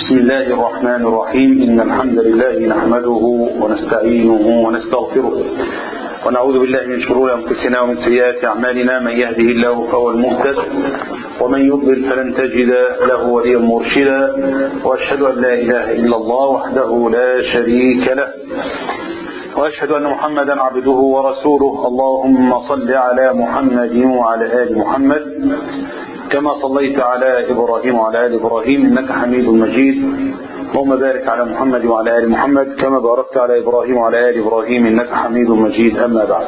بسم الله الرحمن الرحيم إن الحمد لله نحمده ونستعينه ونستغفره ونعوذ بالله من شرور أنفسنا ومن سيئات أعمالنا من يهده الله فهو المهتد ومن يضلل فلن تجد له وليا مرشدا وأشهد أن لا إله إلا الله وحده لا شريك له وأشهد أن محمدا عبده ورسوله اللهم صل على محمد وعلى آل محمد كما صليت على إبراهيم وعلى آل إبراهيم إنك حميد مجيد اللهم بارك على محمد وعلى آل محمد كما باركت على إبراهيم وعلى آل إبراهيم إنك حميد مجيد أما بعد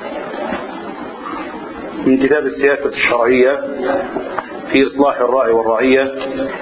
من كتاب السياسة الشرعية في إصلاح الراعي والرعية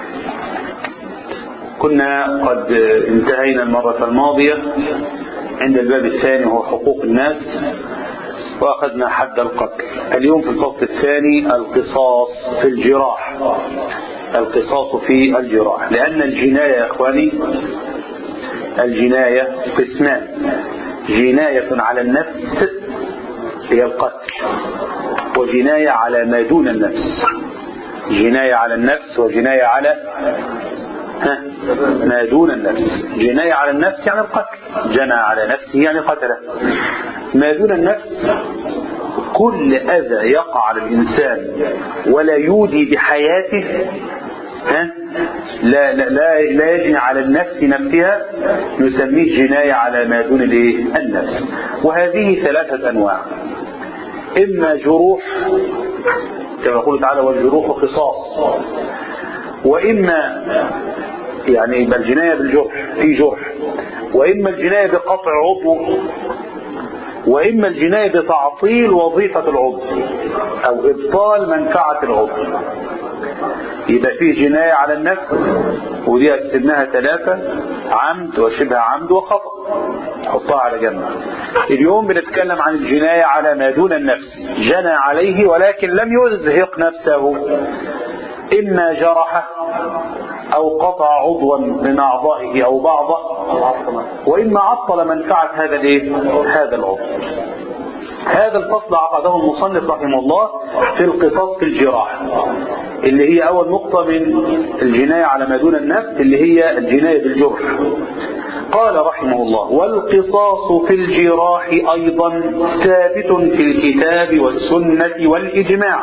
كنا قد انتهينا المرة الماضية عند الباب الثاني هو حقوق الناس وأخذنا حد القتل اليوم في الفصل الثاني القصاص في الجراح القصاص في الجراح لأن الجناية يا إخواني الجناية قسمان جناية على النفس هي القتل وجناية على ما دون النفس جناية على النفس وجناية على ها ما دون النفس جناية على النفس يعني القتل جنى على نفسه يعني قتله ما دون النفس كل أذى يقع على الإنسان ولا يودي بحياته ها لا, لا, لا, لا يجني على النفس نفسها نسميه جناية على ما دون الايه النفس وهذه ثلاثة أنواع إما جروح كما يقول تعالى والجروح قصاص وإما يعني يبقى الجناية بالجرح في جرح وإما الجناية بقطع عضو وإما الجناية بتعطيل وظيفة العضو أو إبطال منفعة العضو يبقى فيه جناية على النفس ودي قسمناها ثلاثة عمد وشبه عمد وخطأ حطها على جنب اليوم بنتكلم عن الجناية على ما دون النفس جنى عليه ولكن لم يزهق نفسه إما جرحه أو قطع عضوا من أعضائه أو بعضه وإما عطل منفعة هذا الإيه؟ هذا العضو هذا الفصل عقده المصنف رحمه الله في القصاص في الجراح اللي هي أول نقطة من الجناية على ما دون النفس اللي هي الجناية بالجرح قال رحمه الله والقصاص في الجراح أيضا ثابت في الكتاب والسنة والإجماع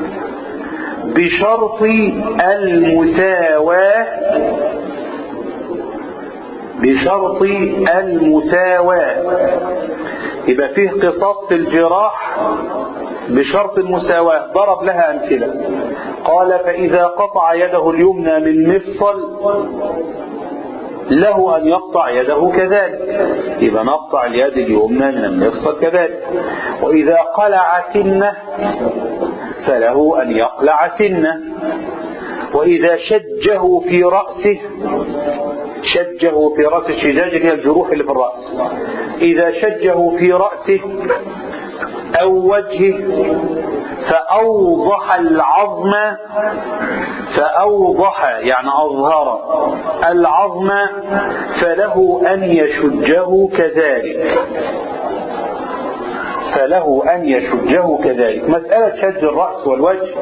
بشرط المساواة بشرط المساواة يبقى فيه قصاص في الجراح بشرط المساواة ضرب لها أمثلة قال فإذا قطع يده اليمنى من مفصل له أن يقطع يده كذلك يبقى نقطع اليد اليمنى من المفصل كذلك وإذا قلع سنه فله أن يقلع سنه وإذا شجه في رأسه شجه في رأس الشجاج هي الجروح اللي في الرأس إذا شجه في رأسه أو وجهه فأوضح العظم فأوضح يعني أظهر العظم فله أن يشجه كذلك فله أن يشجه كذلك مسألة شج الرأس والوجه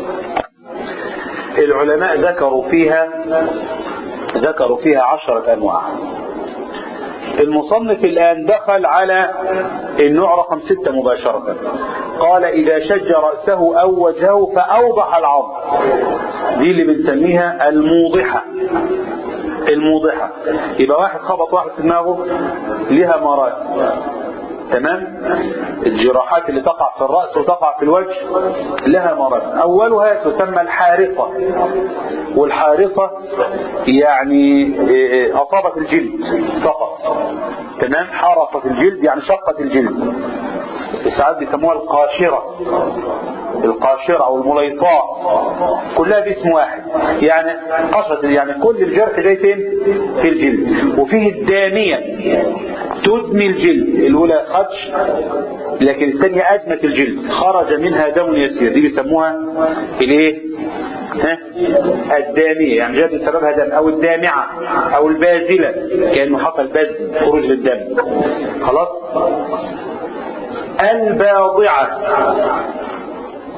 العلماء ذكروا فيها ذكروا فيها عشرة أنواع المصنف الآن دخل على النوع رقم ستة مباشرة قال إذا شج رأسه أو وجهه فأوضح العظم دي اللي بنسميها الموضحة الموضحة يبقى واحد خبط واحد في دماغه لها مرات تمام الجراحات اللي تقع في الرأس وتقع في الوجه لها مرض أولها تسمى الحارقة والحارقة يعني أصابت الجلد فقط تمام حرقت الجلد يعني شقت الجلد ساعات بيسموها القاشرة القاشرة أو المليطاء كلها باسم واحد يعني قشرة يعني كل الجرح جاي فين في الجلد وفيه الدامية تدمي الجلد الأولى خدش لكن الثانية أدمت الجلد خرج منها دم يسير دي بيسموها الايه ها الدامية يعني جاء بسببها دم او الدامعة او البازلة كأنه حصل بذل خروج للدم خلاص الباضعة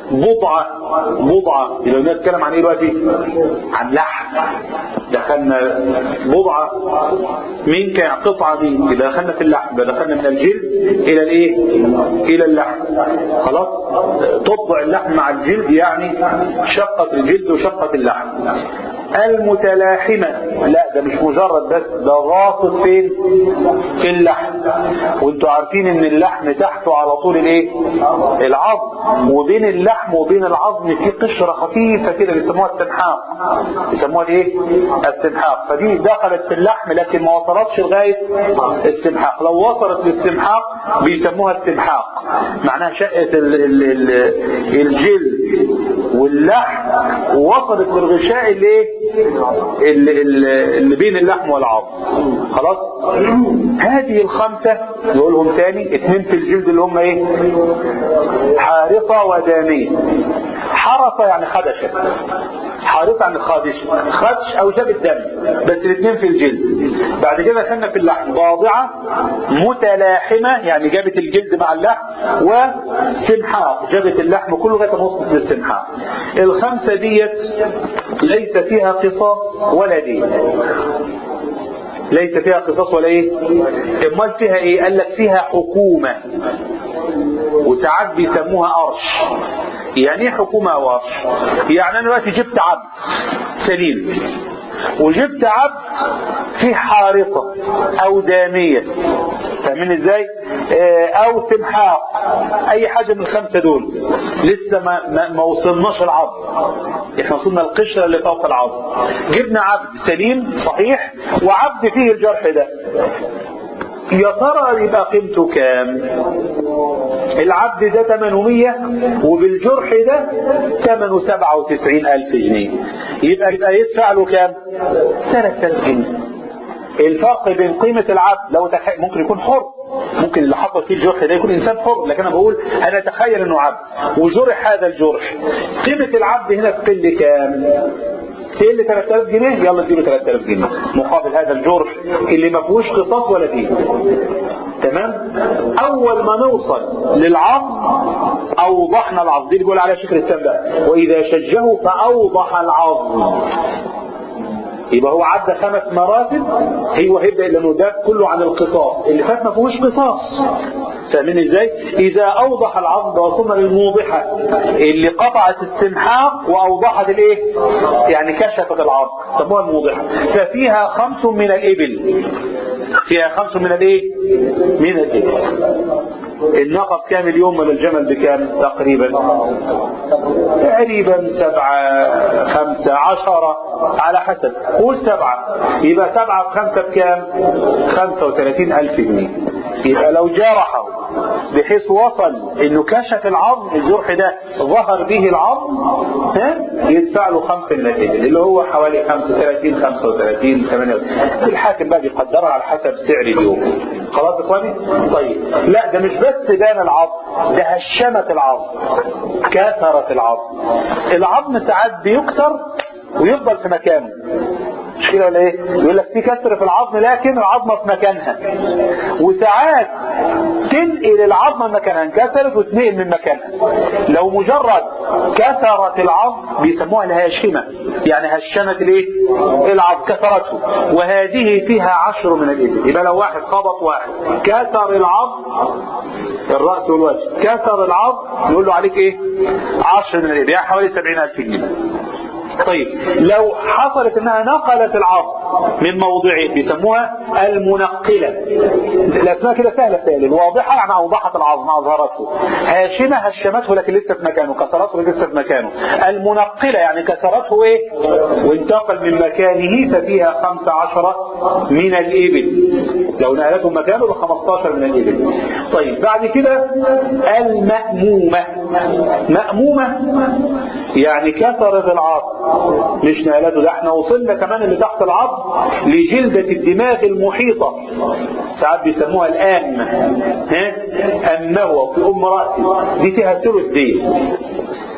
بضعة بضعة يبقى بنتكلم عن ايه دلوقتي عن لحم دخلنا بضعة مين كان قطعة دي يبقى دخلنا في اللحم يبقى دخلنا من الجلد الى الايه الى اللحم خلاص تطبع اللحم مع الجلد يعني شقة الجلد وشقة اللحم المتلاحمة لا ده مش مجرد بس ده غاصب فين في اللحم وانتوا عارفين ان اللحم تحته على طول الايه العظم وبين اللحم وبين العظم في قشرة خفيفة كده بيسموها السمحاق بيسموها الايه السمحاق فدي دخلت في اللحم لكن ما وصلتش لغاية السمحاق لو وصلت للسمحاق بيسموها السمحاق معناها شقة ال ال ال الجلد واللحم ووصلت للغشاء اللي ايه اللي, اللي بين اللحم والعظم خلاص هذه الخمسة نقولهم تاني اتنين في الجلد اللي هم ايه حارصة ودامية حرصة يعني خدشة حارصة يعني خادشة خدش او جاب الدم بس الاثنين في الجلد بعد كده دخلنا في اللحم باضعة متلاحمة يعني جابت الجلد مع اللحم وسمحاء جابت اللحم كله لغايه ما وصلت للسمحاء الخمسة ديت ليس فيها قصاص ولا دين ليس فيها قصاص ولا ايه امال فيها ايه قال لك فيها حكومة وساعات بيسموها قرش يعني ايه حكومة او قرش يعني انا دلوقتي جبت عبد سليم وجبت عبد فيه حارقة او دامية فاهمين ازاي اه او سمحاق اي حاجة من الخمسة دول لسه ما, ما, ما وصلناش العظم احنا وصلنا القشرة اللي فوق العظم جبنا عبد سليم صحيح وعبد فيه الجرح ده يا ترى يبقى قيمته كام العبد ده 800 وبالجرح ده ثمنه 97 ألف جنيه يبقى يبقى يدفع له كام 3000 جنيه الفرق بين قيمة العبد لو تخ... ممكن يكون حر ممكن اللي حصل فيه الجرح ده يكون انسان حر لكن انا بقول انا اتخيل انه عبد وجرح هذا الجرح قيمة العبد هنا تقل كام تقل 3000 جنيه يلا اديله 3000 جنيه مقابل هذا الجرح اللي ما فيهوش قصاص ولا دين تمام اول ما نوصل للعظم اوضحنا العظم دي اللي بيقول عليها شيخ الاسلام بقى واذا شجه فاوضح العظم يبقى هو عدى خمس مراتب هو هيبدا لانه ده كله عن القصاص اللي فات ما فيهوش قصاص فاهمين ازاي اذا اوضح العظم وصلنا للموضحه اللي قطعت السمحاق واوضحت الايه يعني كشفت العظم سموها الموضحه ففيها خمس من الابل فيها خمس من الايه من الابل الناقة بكام اليوم ولا الجمل بكام تقريبا تقريبا سبعة خمسة عشرة على حسب قول سبعة يبقى سبعة بخمسة بكام خمسة وثلاثين ألف جنيه يبقى لو جرحه بحيث وصل انه كشف العظم الجرح ده ظهر به العظم ها يدفع له خمسة من الإبل اللي هو حوالي 35 35 38 الحاكم بقى بيقدرها على حسب سعر اليوم خلاص يا اخواني طيب لا ده مش بس بان العظم ده هشمت العظم كسرت العظم العظم ساعات بيكسر ويفضل في مكانه مش كده ولا ايه يقول لك في كسر في العظم لكن العظمه في مكانها وساعات تنقل العظمه مكانها انكسرت وتنقل من مكانها لو مجرد كسرت العظم بيسموها الهاشمه يعني هشمت الايه العظم كسرته وهذه فيها عشر من الابل يبقى لو واحد خبط واحد كسر العظم الراس والوجه كسر العظم نقول له عليك ايه عشر من الابل يعني حوالي 70000 جنيه طيب لو حصلت انها نقلت العظم من موضعه بيسموها المنقلة الاسماء كده سهلة سهلة الواضحة يعني اوضحت العظم اظهرته هاشمة هشمته لكن لسه في مكانه كسرته لسه في مكانه المنقلة يعني كسرته ايه وانتقل من مكانه ففيها خمسة عشرة من الابل لو نقلته مكانه ب 15 من الابل طيب بعد كده المأمومة مأمومة يعني كسرت العظم مش نقلته ده احنا وصلنا كمان اللي تحت العظم لجلدة الدماغ المحيطة ساعات بيسموها الآمة ها أمه في أم رأسي دي فيها ثلث دي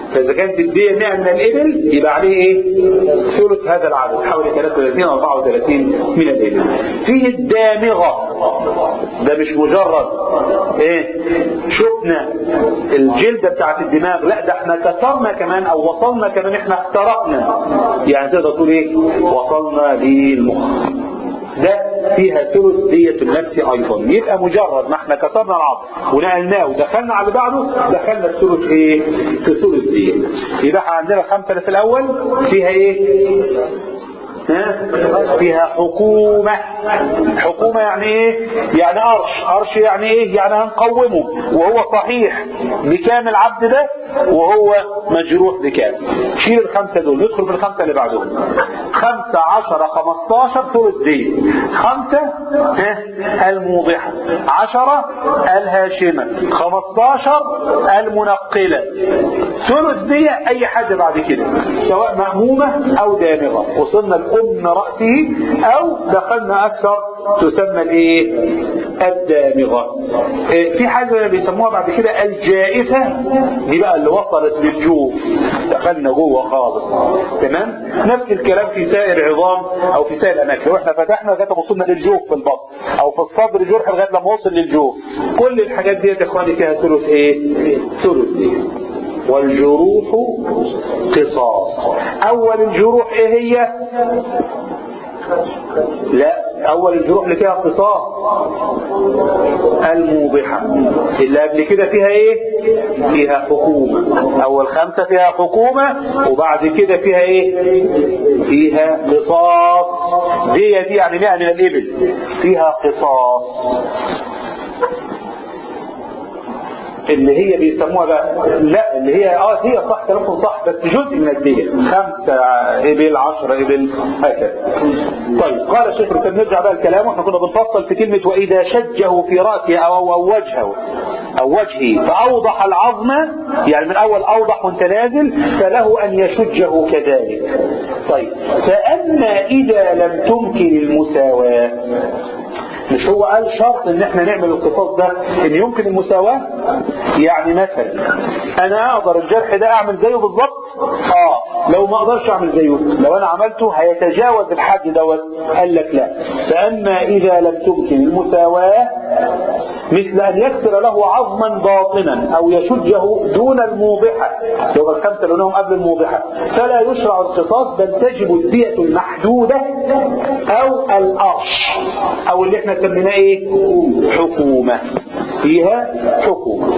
فإذا كانت الدية 100 من الإبل يبقى عليه إيه؟ ثلث هذا العدد حوالي 33 أو 34 من الإبل فيه الدامغة ده مش مجرد إيه؟ شفنا الجلدة بتاعت الدماغ لا ده احنا كسرنا كمان أو وصلنا كمان احنا اخترقنا يعني تقدر تقول إيه؟ وصلنا للمخ ده فيها ثلث دية النفس أيضا يبقى مجرد ما احنا كسرنا العظم ونقلناه ودخلنا على اللي بعده دخلنا الثلث ايه؟ في ثلث دية يبقى احنا عندنا الخمسة اللي في الأول فيها ايه؟ ها؟ فيها حكومة حكومة يعني ايه يعني قرش قرش يعني ايه يعني هنقومه وهو صحيح بكام العبد ده وهو مجروح بكام شيل الخمسة دول ندخل في الخمسة اللي بعدهم خمسة عشرة خمستاشر ثلث دي خمسة ها الموضحة عشرة الهاشمة خمستاشر المنقلة ثلث دي اي حاجة بعد كده سواء مأمومة او دامغة وصلنا لأم رأسه او دخلنا اكثر تسمى الايه الدامغة إيه في حاجة بيسموها بعد كده الجائفة دي بقى اللي وصلت للجوف دخلنا جوه خالص تمام نفس الكلام في سائر عظام او في سائر الاماكن لو احنا فتحنا لغايه ما وصلنا للجوف في البطن او في الصدر جرح لغايه لما وصل للجوف كل الحاجات دي يا اخواني فيها ثلث ايه ثلث ايه والجروح قصاص اول الجروح ايه هي لا اول الجروح اللي فيها قصاص الموضحة اللي قبل كده فيها ايه فيها حكومة اول خمسة فيها حكومة وبعد كده فيها ايه فيها قصاص دي دي يعني مئة من الابل فيها قصاص اللي هي بيسموها بقى لا اللي هي اه هي صح كلامكم صح بس جزء من الدية خمسة ابل عشرة ابل هكذا طيب قال الشيخ الاسلام نرجع بقى الكلام واحنا كنا بنفصل في كلمة واذا شجه في رأسه او او وجهه او وجهه فاوضح العظم يعني من اول اوضح وانت نازل فله ان يشجه كذلك طيب فاما اذا لم تمكن المساواة مش هو قال شرط ان احنا نعمل القصاص ده ان يمكن المساواة يعني مثلا انا اقدر الجرح ده اعمل زيه بالظبط اه لو ما اقدرش اعمل زيه لو انا عملته هيتجاوز الحد دوت قال لك لا فاما اذا لم تمكن المساواة مثل ان يكسر له عظما باطنا او يشجه دون الموضحة لو الخمسة لونهم قبل الموضحة فلا يشرع القصاص بل تجب الدية المحدودة او القرش او اللي احنا سميناه ايه حكومة فيها حكومة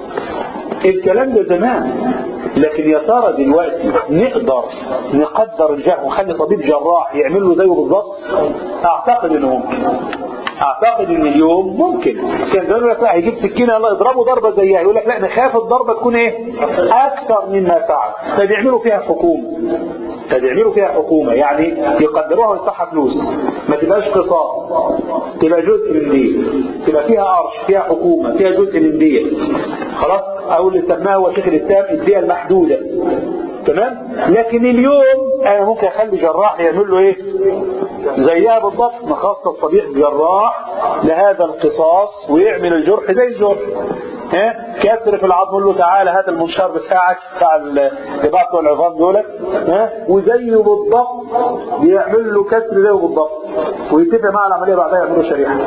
الكلام ده زمان لكن يا ترى دلوقتي نقدر نقدر الجرح ونخلي طبيب جراح يعمل له زيه بالظبط اعتقد انه ممكن اعتقد ان اليوم ممكن كان زمان يقول لك لا هيجيب سكينه يلا اضربه ضربه زيها يقول لك لا نخاف الضربه تكون ايه اكثر مما فعل فبيعملوا فيها حكومه فبيعملوا فيها حكومة يعني يقدروها ويدفعها فلوس ما تبقاش قصاص تبقى جزء من دي تبقى فيها قرش فيها حكومة فيها جزء من دي خلاص او اللي سماها هو شيخ الاسلام الدية المحدودة تمام لكن اليوم انا ممكن اخلي جراح يعمل له ايه زيها بالضبط مخصص طبيب جراح لهذا القصاص ويعمل الجرح زي الجرح ها كسر في العظم يقول له تعالى هات المنشار بتاعك بتاع الجماعه بتوع العظام دول ها وزيه بالضبط بيعمل له كسر زيه بالضبط ويتفق مع العمليه بعدها يعملوا شريحه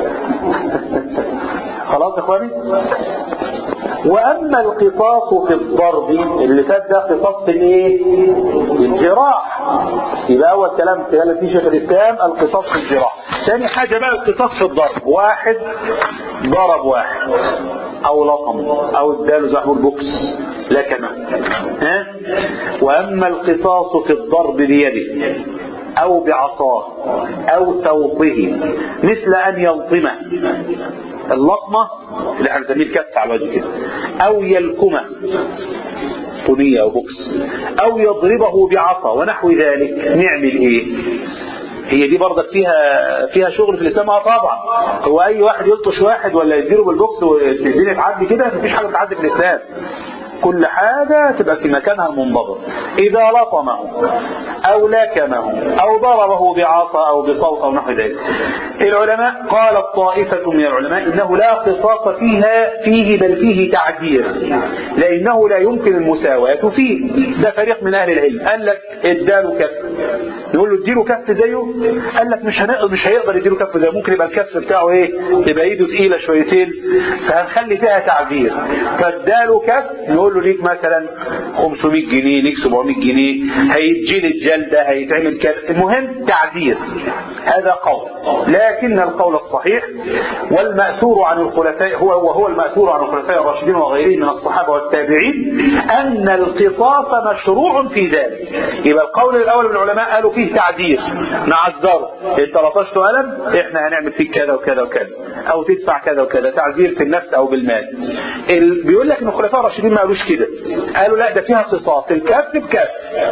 خلاص يا اخواني واما القصاص في الضرب اللي فات ده قصاص في الايه الجراح يبقى اول كلام قال فيه شيخ الاسلام القصاص في الجراح ثاني حاجه بقى القصاص في الضرب واحد ضرب واحد او لطم او اداله زي ما بوكس لا كمان ها واما القصاص في الضرب بيده او بعصاه او سوطه مثل ان يلطمه اللطمة اللي احنا بنسميه الكف على الوجه كده او يلكمه طنية او بوكس او يضربه بعصا ونحو ذلك نعمل ايه هي دي برضك فيها فيها شغل في الاسلام اه طبعا هو اي واحد يلطش واحد ولا يديله بالبوكس والدنيا تعدي كده مفيش حاجه بتعدي في الاسلام كل حاجة تبقى في مكانها المنضبط إذا لطمه أو لكمه أو ضربه بعصا أو بصوت أو نحو ذلك العلماء قالت طائفة من العلماء إنه لا قصاص فيها فيه بل فيه تعدير لأنه لا يمكن المساواة فيه ده فريق من أهل العلم قال لك اداله كف نقول له اديله كف زيه قال لك مش هنقدر مش هيقدر يديله كف زيه ممكن يبقى الكف بتاعه ايه يبقى ايده تقيله شويتين فهنخلي فيها تعذير فاداله كف نقول له ليك مثلا 500 جنيه ليك 700 جنيه هيتجلد جلده هيتعمل كذا المهم تعذير هذا قول لكن القول الصحيح والمأثور عن الخلفاء هو وهو المأثور عن الخلفاء الراشدين وغيرهم من الصحابة والتابعين أن القصاص مشروع في ذلك يبقى القول الأول من العلماء قالوا فيه تعذير نعذره انت لطشت قلم احنا هنعمل فيك كذا وكذا وكذا او تدفع كذا وكذا تعذير في النفس او بالمال ال... بيقول لك ان الخلفاء الراشدين ما قالوش كده قالوا لا ده فيها قصاص الكف بكف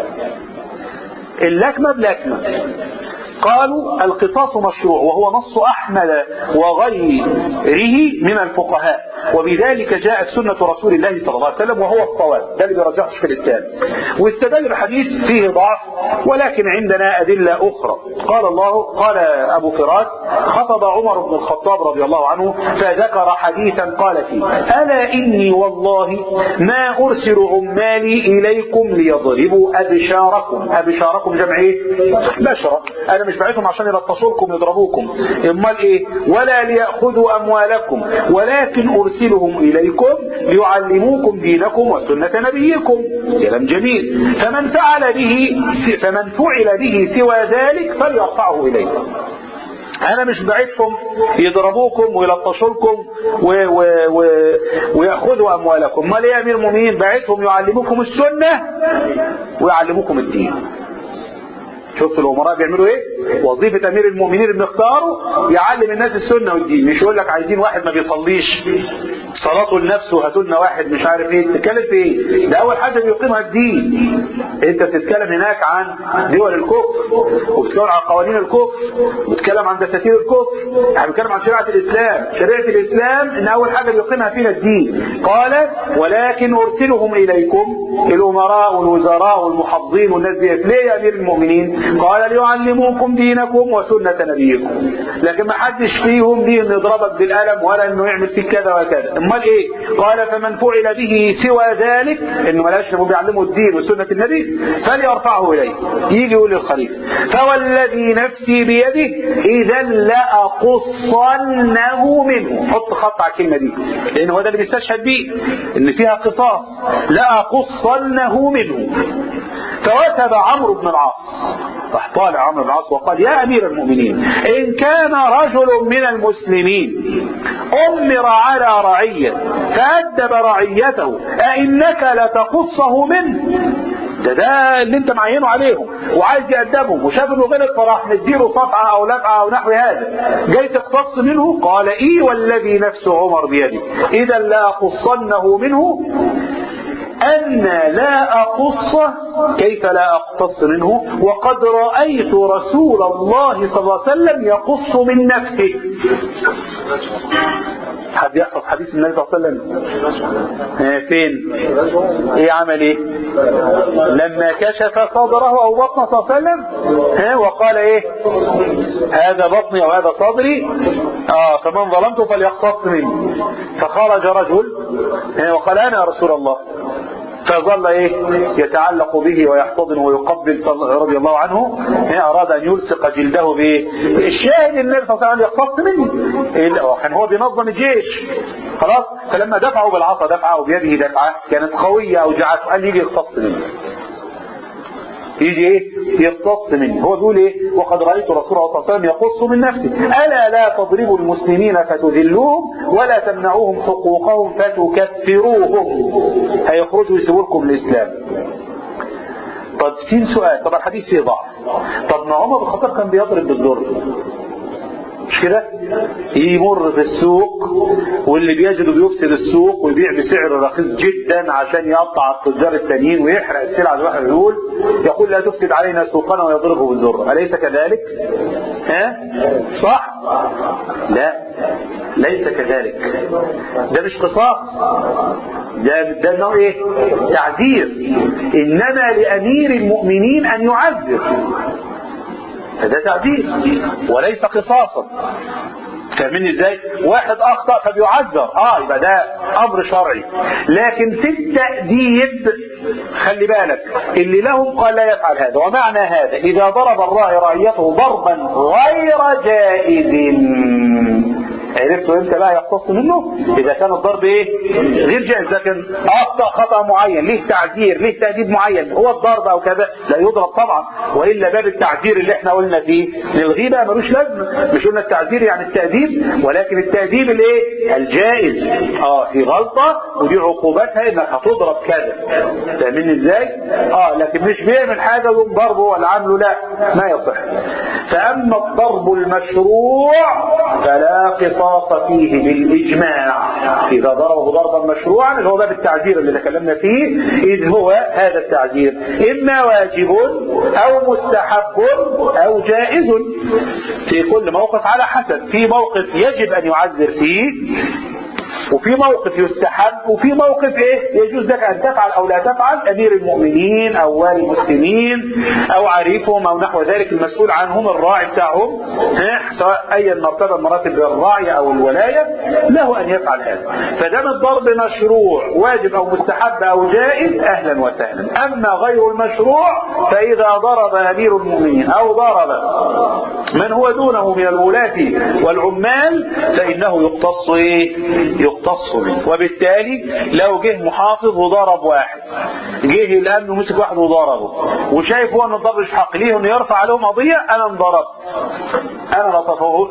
اللكمة بلكمة قالوا القصاص مشروع وهو نص أحمد وغيره من الفقهاء وبذلك جاءت سنة رسول الله صلى الله عليه وسلم وهو الصواب ده اللي بيرجحش في الإسلام واستدل بحديث فيه ضعف ولكن عندنا أدلة أخرى قال الله قال أبو فراس خطب عمر بن الخطاب رضي الله عنه فذكر حديثا قال فيه ألا إني والله ما أرسل عمالي إليكم ليضربوا أبشاركم أبشاركم جمع إيه؟ بشرة أنا مش بعتهم عشان يلطشوكم يضربوكم امال ايه ولا ليأخذوا اموالكم ولكن ارسلهم اليكم ليعلموكم دينكم وسنة نبيكم كلام جميل فمن فعل به فمن فعل به سوى ذلك فليرفعه اليكم انا مش بعتهم يضربوكم ويلطشوكم و... و... و... وياخذوا اموالكم ما ليه يا امير المؤمنين بعتهم يعلموكم السنه ويعلموكم الدين شفت الامراء بيعملوا ايه وظيفه امير المؤمنين اللي بنختاره يعلم الناس السنه والدين مش يقول لك عايزين واحد ما بيصليش صلاته لنفسه هاتوا لنا واحد مش عارف ايه تتكلم في ايه ده اول حاجه بيقيمها الدين انت بتتكلم هناك عن دول الكفر وبتتكلم عن قوانين الكفر وبتتكلم عن دساتير الكفر احنا بنتكلم عن شريعه الاسلام شريعه الاسلام ان اول حاجه بيقيمها فينا الدين قال ولكن ارسلهم اليكم الامراء والوزراء والمحافظين والناس دي ليه يا امير المؤمنين قال ليعلموكم دينكم وسنة نبيكم لكن ما حدش فيهم دي انه يضربك بالقلم ولا انه يعمل فيك كذا وكذا امال ايه قال فمن فعل به سوى ذلك انه ملاش نبو بيعلمه الدين وسنة النبي فليرفعه اليه يجي يقول للخليفة فوالذي نفسي بيده اذا لاقصنه منه حط خط على الكلمة دي لان هو ده اللي بيستشهد بيه ان فيها قصاص لاقصنه منه فوثب عمرو بن العاص راح طالع عمرو بن العاص وقال يا امير المؤمنين ان كان رجل من المسلمين امر على رعيه فادب رعيته ائنك لتقصه منه ده ده اللي انت معينه عليهم وعايز يأدبهم وشاف انه غلط فراح مديله صفعه او لفعه او نحو هذا جاي تقتص منه قال اي والذي نفس عمر بيده اذا لا اقصنه منه أن لا أقصه كيف لا أقتص منه وقد رأيت رسول الله صلى الله عليه وسلم يقص من نفسه حد يحفظ حديث النبي صلى الله عليه وسلم آه فين ايه عمل ايه لما كشف صدره او بطنه صلى الله عليه وسلم ها وقال ايه هذا بطني او هذا صدري اه فمن ظلمته فليقتص مني فخرج رجل وقال انا يا رسول الله فظل ايه يتعلق به ويحتضنه ويقبل رضي الله عنه اراد ان يلصق جلده بايه الشاهد النبي صلى الله عليه وسلم يقتص مني كان هو بينظم الجيش خلاص فلما دفعوا بالعصا دفعه بيده دفعه كانت قويه اوجعته قال يجي يقتص مني يجي ايه يقتص منه هو بيقول ايه وقد رايت رسول الله صلى الله عليه وسلم يقص من نفسه الا لا تضربوا المسلمين فتذلوهم ولا تمنعوهم حقوقهم فتكفروهم هيخرجوا يسيبوا لكم الاسلام طب في سؤال طب الحديث فيه ضعف طب ما عمر بن الخطاب كان بيضرب بالضرب مش كده يمر في السوق واللي بيجده بيفسد السوق ويبيع بسعر رخيص جدا عشان يقطع التجار التانيين ويحرق السلعه زي ما احنا بنقول يقول لا تفسد علينا سوقنا ويضربه بالذره اليس كذلك ها صح لا ليس كذلك ده مش قصاص ده ده انه ايه تعذير انما لامير المؤمنين ان يعذر فده تعذير وليس قصاصا فاهمين ازاي واحد اخطا فبيعذر اه يبقى ده امر شرعي لكن في التاديب خلي بالك اللي لهم قال لا يفعل هذا ومعنى هذا اذا ضرب الراعي رعيته ضربا غير جائز عرفتوا امتى بقى يقتص منه اذا كان الضرب ايه غير جائز لكن اخطا خطا معين ليه تعذير ليه تاديب معين هو الضرب او كذا لا يضرب طبعا والا باب التعذير اللي احنا قلنا فيه للغيبه ملوش لازمه مش قلنا التعذير يعني التاديب ولكن التاديب الايه الجائز اه في غلطه ودي عقوبتها انك هتضرب كذا فاهمين ازاي اه لكن مش بيعمل حاجه ويقوم ضربه ولا عامله لا ما يصح فاما الضرب المشروع فلا قصاص فيه بالإجماع إذا ضربه ضربا مشروعا اللي هو باب التعزير اللي تكلمنا فيه إذ هو هذا التعزير إما واجب أو مستحب أو جائز في كل موقف على حسب في موقف يجب أن يعزر فيه وفي موقف يستحب وفي موقف ايه يجوز لك ان تفعل او لا تفعل امير المؤمنين او والي المسلمين او عريفهم او نحو ذلك المسؤول عنهم الراعي بتاعهم سواء اي مرتبه من مراتب الراعي او الولايه له ان يفعل هذا فدام الضرب مشروع واجب او مستحب او جائز اهلا وسهلا اما غير المشروع فاذا ضرب امير المؤمنين او ضرب من هو دونه من الولاة والعمال فانه يقتص ايه يقتص منه وبالتالي لو جه محافظ وضرب واحد جه الامن ومسك واحد وضربه وشايف هو ان الضرب مش حق ليه انه يرفع عليهم قضيه انا انضربت انا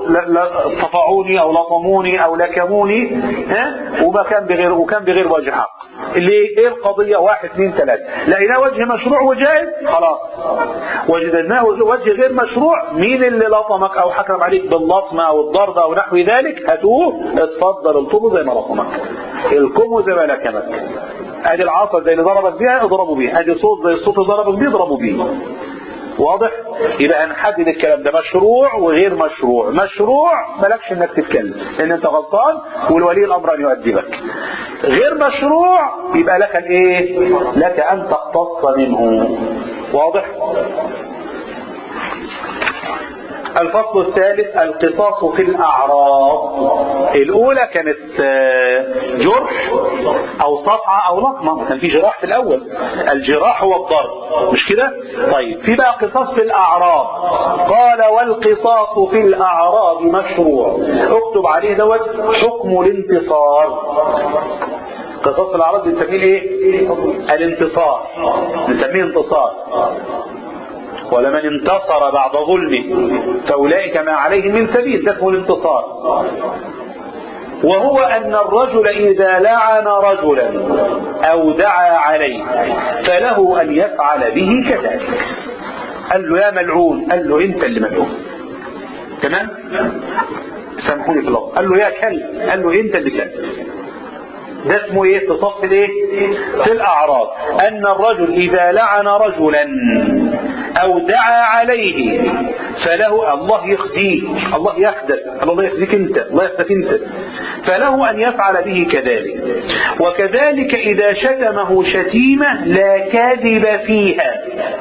لطفعوني او لطموني او لكموني ها وما كان بغير وكان بغير وجه حق ليه ايه القضيه واحد اثنين ثلاثه لقيناه وجه مشروع وجائز خلاص وجدناه وجه غير مشروع مين اللي لطمك او حكم عليك باللطمه او الضرب او نحو ذلك هاتوه اتفضل الطمه زي ما لطمك الكمه زي ما لكمك ادي العصا زي اللي ضربك بيها اضربوا بيها ادي صوت زي الصوت اللي ضربك بيه اضربوا بيه واضح يبقى هنحدد الكلام ده مشروع وغير مشروع مشروع مالكش انك تتكلم لان انت غلطان والولي الامر ان يؤدبك غير مشروع يبقى لك الايه لك ان تقتص منه واضح الفصل الثالث القصاص في الأعراض الأولى كانت جرح أو صفعة أو لطمة كان في جراح في الأول الجراح هو الضرب مش كده طيب في بقى قصاص في الأعراض قال والقصاص في الأعراض مشروع اكتب عليه دوت حكم الانتصار قصاص الأعراض بنسميه ايه الانتصار بنسميه انتصار ولمن انتصر بعد ظلمه فأولئك ما عليهم من سبيل ده اسمه الانتصار وهو أن الرجل إذا لعن رجلا أو دعا عليه فله أن يفعل به كذلك قال له يا ملعون قال له أنت اللي ملعون تمام سامحوني في اللفظ قال له يا كلب قال له أنت اللي كلب ده اسمه ايه اتصاف في الايه في الاعراض ان الرجل اذا لعن رجلا او دعا عليه فله الله يخزيك الله يخدك الله يخزيك انت الله يخزيك انت فله ان يفعل به كذلك وكذلك اذا شتمه شتيمه لا كذب فيها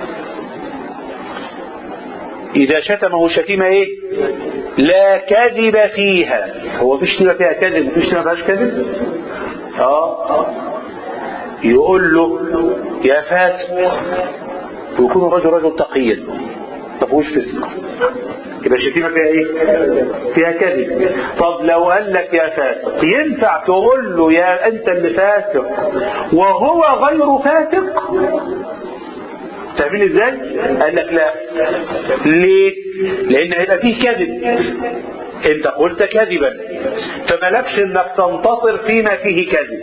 إذا شتمه شتيمة إيه؟ لا كذب فيها هو في شتيمة فيها كذب وفي شتيمة فيهاش كذب؟ اه يقول له يا فاسق ويكون الرجل رجل تقيا ما فيهوش فسق يبقى الشتيمه فيها ايه؟ فيها كذب طب لو قال لك يا فاسق ينفع تقول له يا انت اللي فاسق وهو غير فاسق؟ فاهمين ازاي؟ قال لك لا ليه؟ لان هيبقى فيه كذب انت قلت كذبا فملكش انك تنتصر فيما فيه كذب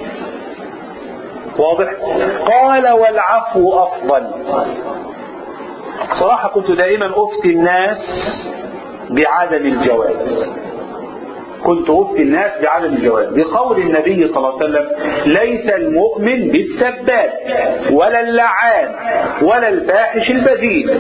واضح قال والعفو افضل صراحة كنت دائما افتي الناس بعدم الجواز كنت أفتي الناس بعدم الجواز بقول النبي صلى الله عليه وسلم ليس المؤمن بالسباب ولا اللعان ولا الفاحش البذيء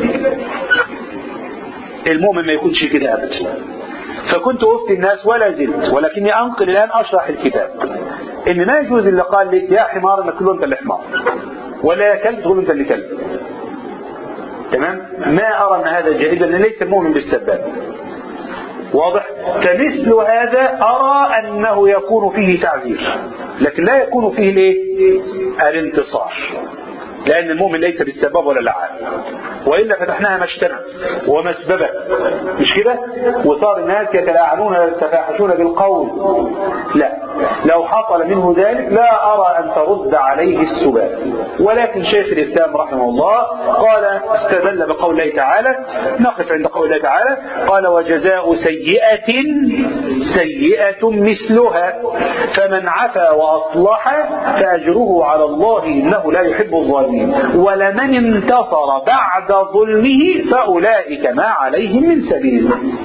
المؤمن ما يكونش كده أبدا فكنت أفتي الناس ولا زلت ولكني أنقل الآن أشرح الكتاب إن ما يجوز اللي قال لك يا حمار انك تقول أنت اللي حمار ولا يا كلب تقول أنت اللي كلب تمام ما أرى أن هذا جائزا لأن ليس المؤمن بالسباب واضح فمثل هذا أرى أنه يكون فيه تعذير لكن لا يكون فيه الايه الانتصار لأن المؤمن ليس بالسبب ولا اللعان وإلا فتحناها مشتنا ومسببا مش كده وصار الناس يتلاعنون ويتفاحشون بالقول لا لو حصل منه ذلك لا أرى أن ترد عليه السباب ولكن شيخ الإسلام رحمه الله قال استدل بقول الله تعالى نقف عند قول الله تعالى قال وجزاء سيئة سيئة مثلها فمن عفا وأصلح فأجره على الله إنه لا يحب الظالمين ولمن انتصر بعد ظلمه فأولئك ما عليهم من سبيل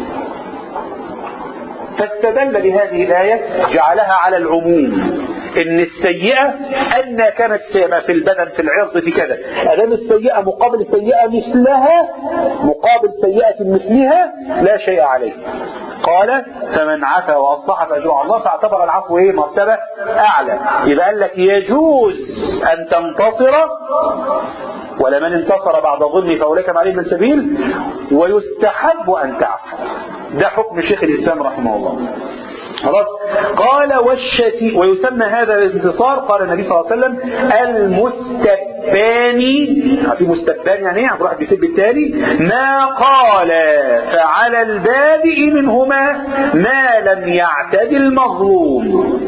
فاستدل بهذه الآية جعلها على العموم ان السيئة ان كانت سيئة في البدن في العرض في كذا ادام السيئة مقابل السيئة مثلها مقابل سيئة مثلها لا شيء عليه قال فمن عفا واصلح فاجره على الله فاعتبر العفو ايه مرتبة اعلى يبقى قال لك يجوز ان تنتصر ولمن انتصر بعد ظلم فاولئك ما عليهم من سبيل ويستحب ان تعفو ده حكم شيخ الاسلام رحمه الله خلاص قال والشتي ويسمى هذا الانتصار قال النبي صلى الله عليه وسلم المستباني في مستبان يعني ايه واحد بيسب التالي ما قال فعلى البادئ منهما ما لم يعتد المظلوم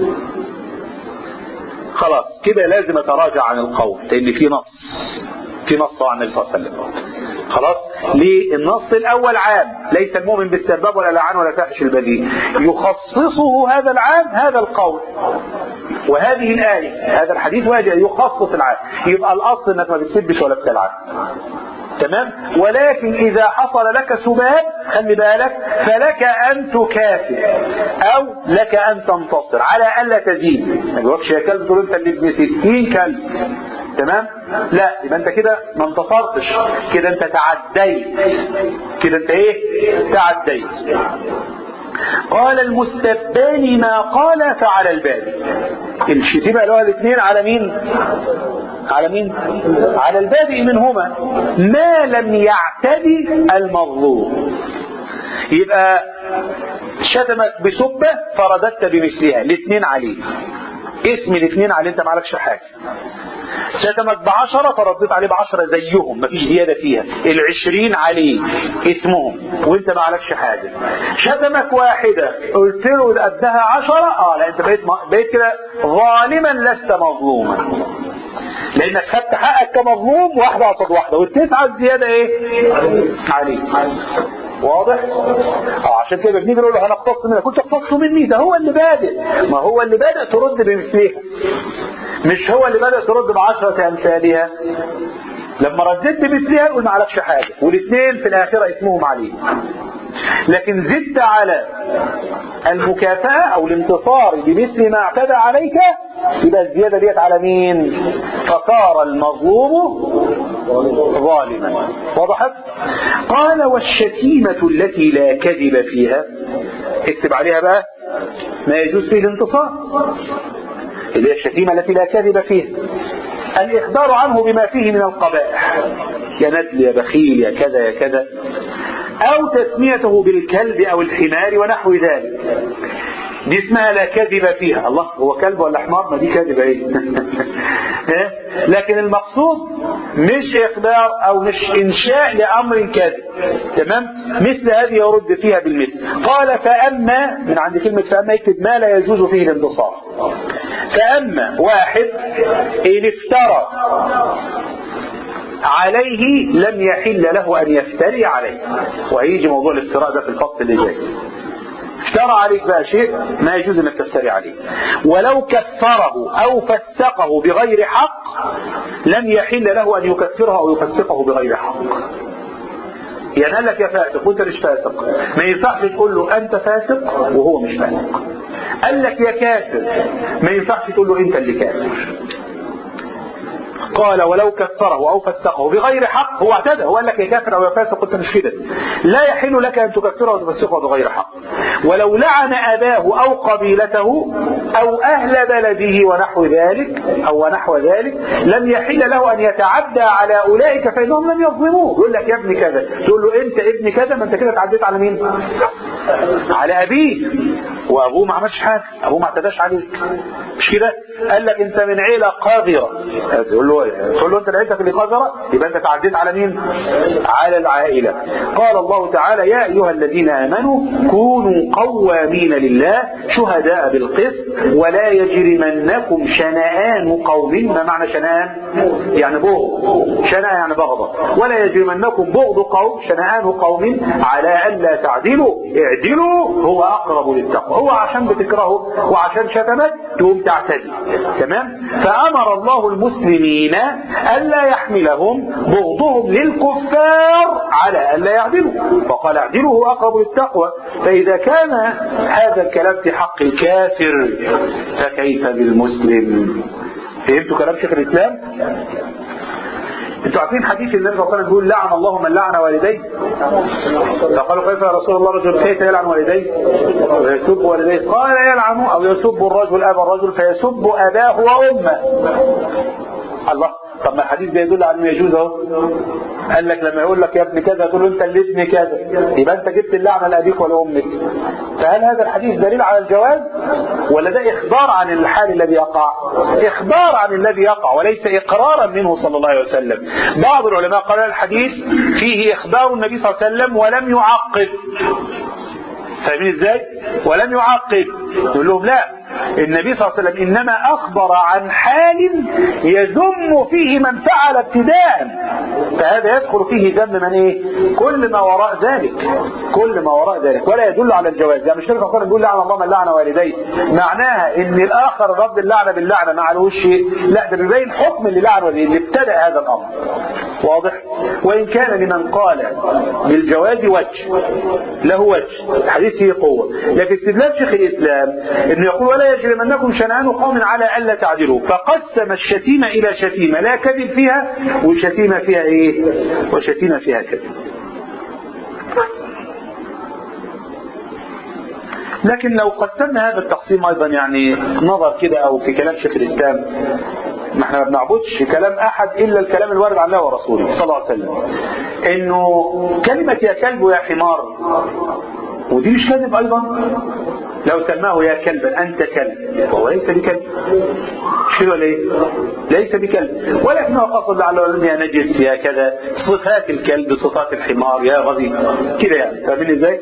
خلاص كده لازم اتراجع عن القول لان في نص في نص عن النبي صلى الله عليه وسلم خلاص ليه النص الاول عام ليس المؤمن بالسباب ولا لعان ولا فاحش البذيء يخصصه هذا العام هذا القول وهذه الآية هذا الحديث واجه يخصص العام يبقى الأصل انك ما بتسبش ولا بتلعب تمام ولكن إذا حصل لك سباب خلي بالك فلك أن تكافئ أو لك أن تنتصر على ألا تزيد ما تقولكش يا كلب تقول أنت اللي ابن 60 كلب تمام لا يبقى انت كده ما انتصرتش كده انت تعديت كده انت ايه تعديت قال المستبان ما قال فعلى البادي الشتيمة اللي هو الاثنين على مين على مين على البادئ منهما ما لم يعتدي المظلوم يبقى شتمك بسبة فرددت بمثلها الاثنين عليه اسم الاثنين عليه انت معلكش حاجة شتمك بعشرة فرديت عليه بعشرة زيهم مفيش زيادة فيها العشرين عليه اسمهم وانت ما عليكش حاجة شتمك واحدة قلت له قدها عشرة اه لا انت بقيت, بقيت كده ظالما لست مظلوما لانك خدت حقك كمظلوم واحدة قصاد واحدة والتسعة الزيادة ايه عليه واضح اه عشان كده بنيجي نقول له هنقتص منك كنت اقتص مني ده هو اللي بادئ ما هو اللي بادئ ترد بمثلها مش هو اللي بدأ ترد بعشرة أمثالها لما رددت بمثلها يقول ما عليكش حاجة والاثنين في الآخرة اسمهم عليه لكن زدت على المكافأة أو الانتصار بمثل ما اعتدى عليك يبقى الزيادة ديت على مين فصار المظلوم ظالما وضحت قال والشتيمة التي لا كذب فيها اكتب عليها بقى ما يجوز فيه الانتصار اللي هي الشتيمة التي لا كذب فيها الإخبار عنه بما فيه من القبائح يا ندل يا بخيل يا كذا يا كذا أو تسميته بالكلب أو الحمار ونحو ذلك دي اسمها لا كذب فيها الله هو كلب ولا حمار ما دي كذب ايه لكن المقصود مش اخبار او مش انشاء لامر كاذب تمام مثل هذه يرد فيها بالمثل قال فاما من عند كلمه فاما يكتب ما لا يجوز فيه الانتصار فاما واحد ان افترى عليه لم يحل له ان يفتري عليه وهيجي موضوع الافتراء ده في الفصل اللي جاي افترى عليك بقى شيء ما يجوز انك تفتري عليه ولو كفره او فسقه بغير حق لم يحل له ان يكفره او يفسقه بغير حق يعني قال لك يا فاسق وانت مش فاسق ما ينفعش تقول له انت فاسق وهو مش فاسق قال لك يا كافر ما ينفعش تقول له انت اللي كافر قال ولو كفره او فسقه بغير حق هو اعتدى هو قال لك يا كافر او يا فاسق انت مش كده لا يحل لك ان تكفره وتفسقه بغير حق ولو لعن اباه او قبيلته او اهل بلده ونحو ذلك او ونحو ذلك لم يحل له ان يتعدى على اولئك فانهم لم يظلموه يقول لك يا ابن كذا تقول له انت ابن كذا ما انت كده تعديت على مين على ابيه وابوه ما عملش حاجه ابوه ما اعتداش عليك مش كده قال لك انت من عيله قاذره تقول له تقول له انت عيلتك اللي قاذره يبقى انت تعديت على مين على العائله قال الله تعالى يا ايها الذين امنوا كونوا قوامين لله شهداء بالقسط ولا يجرمنكم شنآن قوم ما معنى شنآن يعني بغض شنآ يعني بغضة ولا يجرمنكم بغض قوم شنآن قوم على الا تعدلوا اعدلوا هو اقرب للتقوى هو عشان بتكرهه وعشان شتمك تقوم تعتدي تمام فامر الله المسلمين الا يحملهم بغضهم للكفار على الا يعدلوا فقال اعدلوا هو اقرب للتقوى فاذا كان هذا الكلام في حق الكافر فكيف بالمسلم فهمتوا كلام شيخ الاسلام انتوا عارفين حديث النبي صلى الله عليه وسلم بيقول لعن الله من لعن والديه فقالوا كيف يا رسول الله رجل كيف يلعن والديه ويسب والديه قال يلعن او يسب الرجل ابا الرجل فيسب اباه وامه الله طب ما الحديث ده يدل على انه يجوز اهو قال لك لما يقول لك يا ابن كذا تقول له انت اللي ابن كذا يبقى انت جبت اللعنه لابيك ولامك فهل هذا الحديث دليل على الجواز ولا ده اخبار عن الحال الذي يقع اخبار عن الذي يقع وليس اقرارا منه صلى الله عليه وسلم بعض العلماء قال الحديث فيه اخبار النبي صلى الله عليه وسلم ولم يعقب فاهمين ازاي ولم يعقب يقول لهم لا النبي صلى الله عليه وسلم انما اخبر عن حال يذم فيه من فعل ابتداء فهذا يدخل فيه ذم من ايه كل ما وراء ذلك كل ما وراء ذلك ولا يدل على الجواز يعني مش النبي صلى الله عليه وسلم بيقول لعن الله من لعن والديه معناها ان الاخر رد اللعنه باللعنه ما عليهوش شيء لا ده بيبين حكم اللي لعن والديه اللي ابتدأ هذا الامر واضح وان كان لمن قال بالجواز وجه له وجه الحديث فيه قوه لكن استدلال شيخ الاسلام انه يقول ولا يجرمنكم شنآن قوم على الا تعدلوا فقسم الشتيمه الى شتيمه لا كذب فيها وشتيمه فيها ايه وشتيمه فيها كذب لكن لو قسمنا هذا التقسيم ايضا يعني نظر كده او في كلام شيخ الاسلام ما احنا ما بنعبدش كلام احد الا الكلام الوارد عن الله ورسوله صلى الله عليه وسلم انه كلمه يا كلب ويا حمار ودي مش كذب ايضا لو سماه يا كلبا انت كلب وهو ليس بكلب مش كده ولا ايه؟ ليس بكلب ولكنه قصد على يا نجس يا كذا صفات الكلب صفات الحمار يا غبي كده يعني فاهمين ازاي؟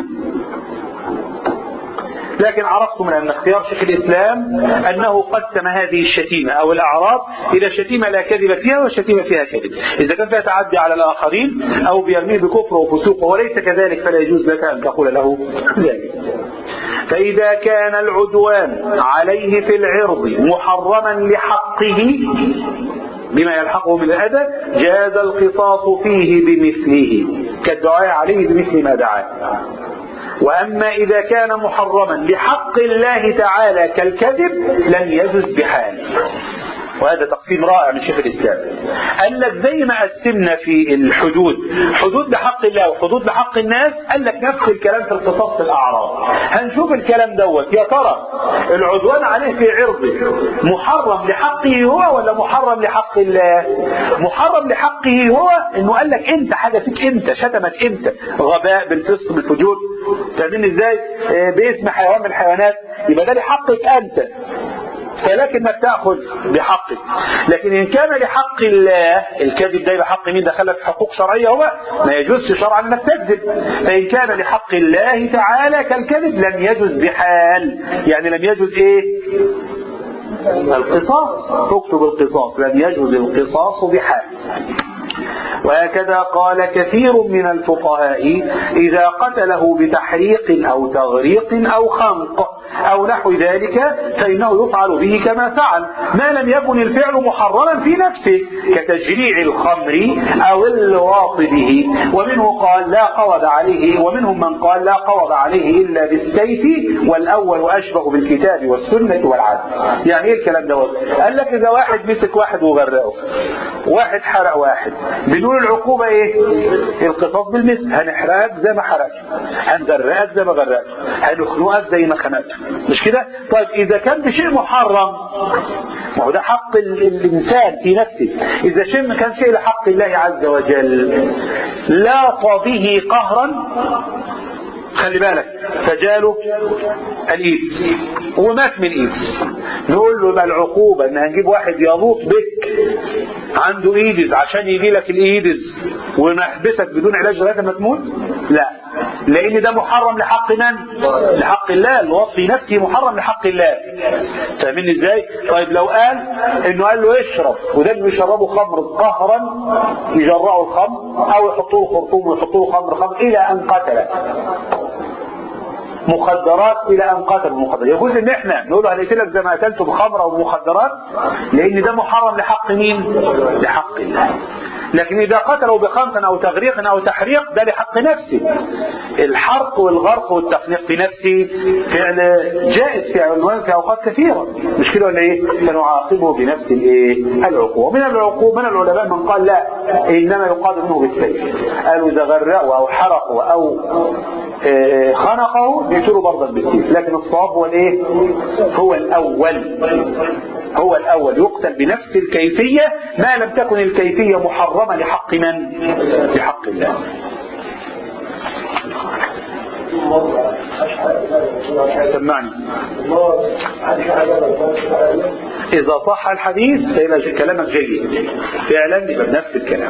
لكن عرفتم من أن اختيار شيخ الإسلام أنه قسم هذه الشتيمة أو الأعراض إلى شتيمة لا كذب فيها وشتيمة فيها كذب إذا كان فيها تعدي على الآخرين أو بيرميه بكفر وفسوق وليس كذلك فلا يجوز لك أن تقول له ذلك فإذا كان العدوان عليه في العرض محرما لحقه بما يلحقه من الأذى جاز القصاص فيه بمثله كالدعاء عليه بمثل ما دعاه وأما إذا كان محرما لحق الله تعالى كالكذب لم يجز بحال وهذا تقسيم رائع من شيخ الإسلام قال لك زي ما قسمنا في الحدود حدود لحق الله وحدود لحق الناس قال لك نفس الكلام في القصاص في الأعراض هنشوف الكلام دوت يا ترى العدوان عليه في عرضه محرم لحقه هو ولا محرم لحق الله محرم لحقه هو انه قال لك انت حاجه فيك انت شتمك انت غباء بالفسق بالفجور فاهمين ازاي باسم حيوان من الحيوانات يبقى ده لحقك انت فلك انك تاخذ بحقك لكن ان كان لحق الله الكذب ده بحق مين دخل في حقوق شرعيه هو ما يجوزش شرعا انك تكذب فان كان لحق الله تعالى كالكذب لم يجوز بحال يعني لم يجوز ايه القصاص تكتب القصاص لم يجوز القصاص بحال وهكذا قال كثير من الفقهاء إذا قتله بتحريق أو تغريق أو خنق أو نحو ذلك فإنه يفعل به كما فعل ما لم يكن الفعل محرما في نفسه كتجريع الخمر أو اللواط به ومنه قال لا قوض عليه ومنهم من قال لا قوض عليه إلا بالسيف والأول أشبه بالكتاب والسنة والعدل يعني إيه الكلام ده قال لك إذا واحد مسك واحد وغرقه واحد حرق واحد بدون العقوبة إيه القصاص بالمثل هنحرقك زي ما حرقت هنغرقك زي ما غرقت هنخنقك زي ما خنقت مش كده طيب إذا كان بشيء محرم ما هو ده حق الإنسان في نفسه إذا شيء ما كان شيء لحق الله عز وجل لا به قهرا خلي بالك فجاله الايدز ومات من ايدز نقول له يبقى العقوبة ان هنجيب واحد يلوط بك عنده ايدز عشان يجي لك الايدز ونحبسك بدون علاج لغايه ما تموت لا لان ده محرم لحق من لحق الله الوصف في نفسه محرم لحق الله فاهمين ازاي طيب لو قال انه قال له اشرب وده بيشربوا خمر قهرا يجرعوا الخمر او يحطوا له خرطوم ويحطوا له خمر خمر الى ان قتله مخدرات الى ان قتل المخدرات يجوز ان احنا نقول له هنقتلك زي ما قتلته بخمره او بمخدرات لان ده محرم لحق مين لحق الله لكن اذا قتلوا بخمر او تغريق او تحريق ده لحق نفسه الحرق والغرق والتفنيق في نفسه فعل جائز في عنوان في اوقات كثيره مش كده ولا ايه فنعاقبه بنفس الايه العقوبه من العقوبه من العلماء من قال لا انما يقاد منه بالسيف قالوا اذا غرقوا او حرقوا او خنقه يقتلوا برضا بالسيف لكن الصواب هو الايه هو الاول هو الاول يقتل بنفس الكيفية ما لم تكن الكيفية محرمة لحق من لحق الله سمعني إذا صح الحديث فإن كلامك جيد فعلا يبقى بنفس الكلام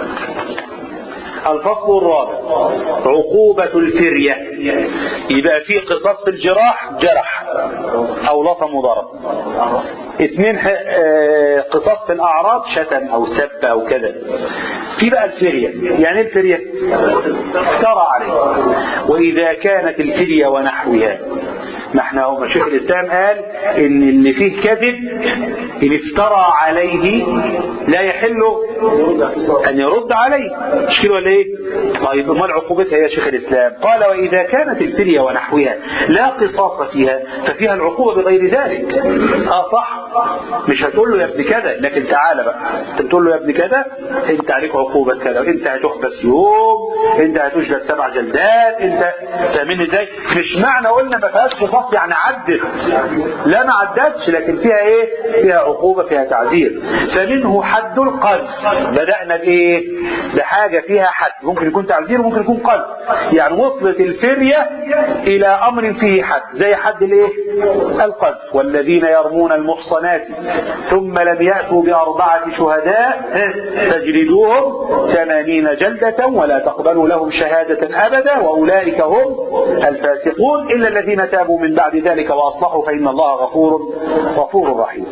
الفصل الرابع عقوبة الفرية يبقى في قصاص في الجراح جرح أو لطم وضرب اثنين قصاص في الأعراض شتم أو سب أو كذا في بقى الفرية يعني الفرية افترى عليه وإذا كانت الفرية ونحوها ما احنا هو شيخ الإسلام قال إن اللي فيه كذب إن افترى عليه لا يحل أن يرد عليه مش كده ولا إيه؟ طيب امال عقوبتها يا شيخ الإسلام قال وإذا كانت الفرية ونحوها لا قصاص فيها ففيها العقوبة بغير ذلك اه صح مش هتقول له يا ابن كذا لكن تعالى بقى انت بتقول له يا ابن كذا انت عليك عقوبة كذا انت هتحبس يوم انت هتجلد سبع جلدات انت فاهمين ازاي مش معنى قلنا ما فيهاش قصاص يعني عدت لا ما عدتش لكن فيها ايه فيها عقوبة فيها تعذير فمنه حد القذف بدأنا بايه بحاجة فيها حد ممكن يكون تعذير وممكن يكون قذف يعني وصلت الفرية الى امر فيه حد زي حد الايه القذف والذين يرمون المحصنات ثم لم يأتوا بأربعة شهداء فاجلدوهم ثمانين جلدة ولا تقبلوا لهم شهادة أبدا وأولئك هم الفاسقون إلا الذين تابوا من بعد ذلك وأصلحوا فإن الله غفور غفور رحيم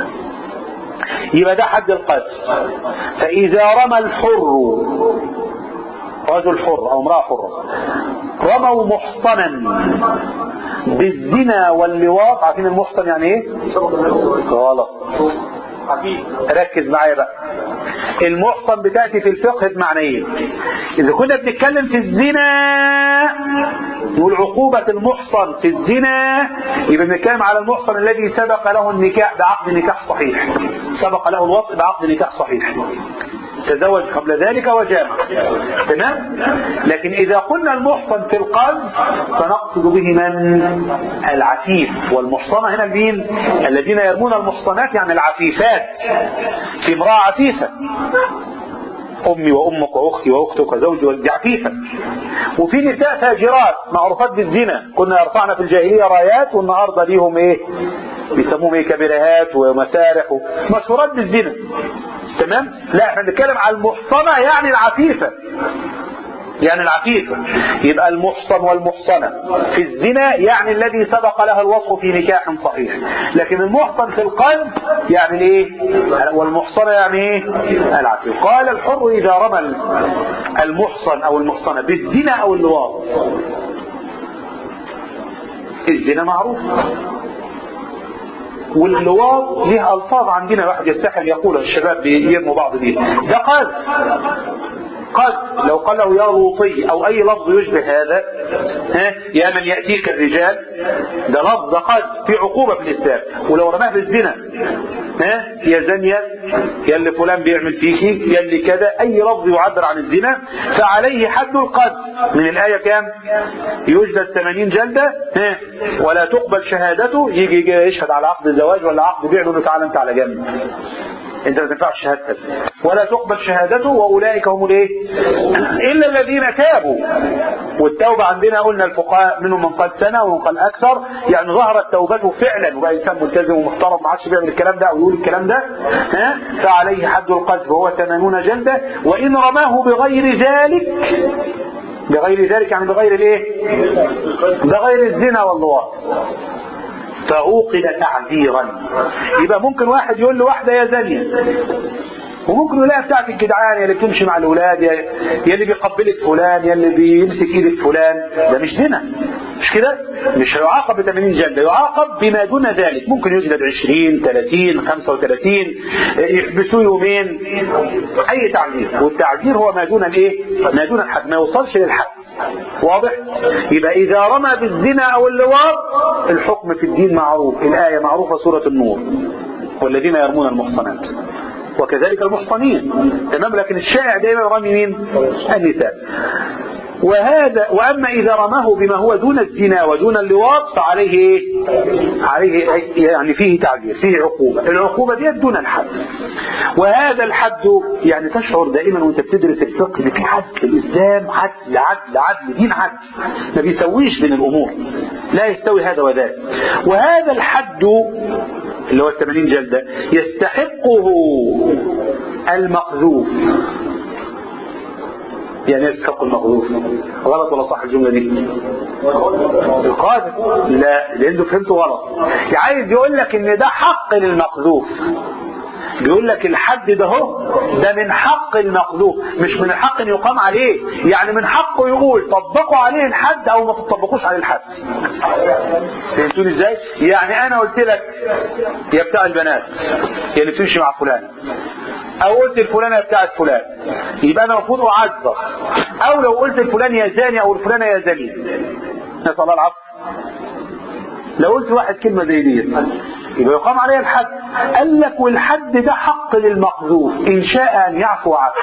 يبقى ده حد القذف فإذا رمى الحر رجل حر أو امرأة حرة رموا محصنا بالزنا واللواط عارفين المحصن يعني ايه غلط ركز معايا بقى المحصن بتأتي في الفقه بمعنيين إذا كنا بنتكلم في الزنا نقول عقوبة المحصن في الزنا يبقى بنتكلم على المحصن الذي سبق له النكاح بعقد نكاح صحيح سبق له الوطء بعقد نكاح صحيح تزوج قبل ذلك وجامع تمام لكن إذا قلنا المحصن في القلب فنقصد به من العفيف والمحصنة هنا مين الذين يرمون المحصنات يعني العفيفات في امرأة عفيفة أمي وأمك وأختي وأختك وزوجي ودي عفيفة وفي نساء فاجرات معروفات بالزنا كنا يرفعن في الجاهلية رايات والنهاردة ليهم إيه بيسموهم إيه كبيرهات ومسارح مشهورات بالزنا تمام لا احنا بنتكلم على المحصنة يعني العفيفة يعني العفيفة يبقى المحصن والمحصنة في الزنا يعني الذي سبق لها الوصف في نكاح صحيح لكن المحصن في القلب يعني الايه والمحصنة يعني ايه العفيفة قال الحر اذا رمى المحصن او المحصنة بالزنا او اللواط الزنا معروف واللواط ليه الفاظ عندنا واحد يستحي يقول الشباب بيرموا بعض بيه ده قال قد لو قال له يا لوطي او اي لفظ يشبه هذا ها يا من ياتيك الرجال ده لفظ قد في عقوبه في الاسلام ولو رماه بالزنا ها يا زانيه يا اللي فلان بيعمل فيكي يا اللي كذا اي لفظ يعبر عن الزنا فعليه حد القد من الايه كام يجلد 80 جلده ها ولا تقبل شهادته يجي, يجي يشهد على عقد الزواج ولا عقد بيع له تعالى انت على جنب انت ما تنفعش شهادتك ولا تقبل شهادته واولئك هم الايه الا الذين تابوا والتوبه عندنا قلنا الفقهاء منهم من قال سنه ومن قال اكثر يعني ظهرت توبته فعلا وبقى انسان ملتزم ومحترم ما عادش بيعمل الكلام ده او يقول الكلام ده ها فعليه حد القذف وهو 80 جلده وان رماه بغير ذلك بغير ذلك يعني بغير الايه بغير الزنا واللواط فعوقب تعذيرا يبقى ممكن واحد يقول لواحدة يا زانية وممكن يلاقي بتاعت الجدعان يا اللي بتمشي مع الاولاد يا, يا اللي بيقبلك فلان يا اللي بيمسك ايدك فلان ده مش زنا مش كده مش هيعاقب ب 80 جلده يعاقب بما دون ذلك ممكن يجلد 20 30 35 يحبسوه يومين اي تعذير والتعذير هو ما دون الايه ما دون الحد ما يوصلش للحد واضح يبقى اذا رمى بالزنا او اللواط الحكم في الدين معروف الايه معروفه سوره النور والذين يرمون المحصنات وكذلك المحصنين تمام لكن الشائع دائما رمي مين النساء وهذا واما اذا رماه بما هو دون الزنا ودون اللواط فعليه ايه عليه يعني فيه تعذير فيه عقوبه العقوبه دي دون الحد وهذا الحد يعني تشعر دائما وانت بتدرس الفقه ان في حد الاسلام عدل عدل عدل دين عدل ما بيسويش بين الامور لا يستوي هذا وذاك وهذا الحد اللي هو الثمانين جلدة يستحقه المقذوف يعني يستحق المقذوف غلط ولا صح الجملة دي القاذف لا لانه فهمته غلط عايز يقول لك ان ده حق للمقذوف بيقول لك الحد ده هو ده من حق المقذوف مش من الحق ان يقام عليه يعني من حقه يقول طبقوا عليه الحد او ما تطبقوش عليه الحد فهمتوني ازاي يعني انا قلت لك يا بتاع البنات يا اللي بتمشي مع فلان او قلت الفلانه بتاعت فلان يبقى انا المفروض اعذر او لو قلت الفلان يا زاني او الفلانه يا زاني نسال الله العفو لو قلت واحد كلمه زي دي يبقى يقام عليه الحد قال لك والحد ده حق للمقذوف ان شاء ان يعفو عنه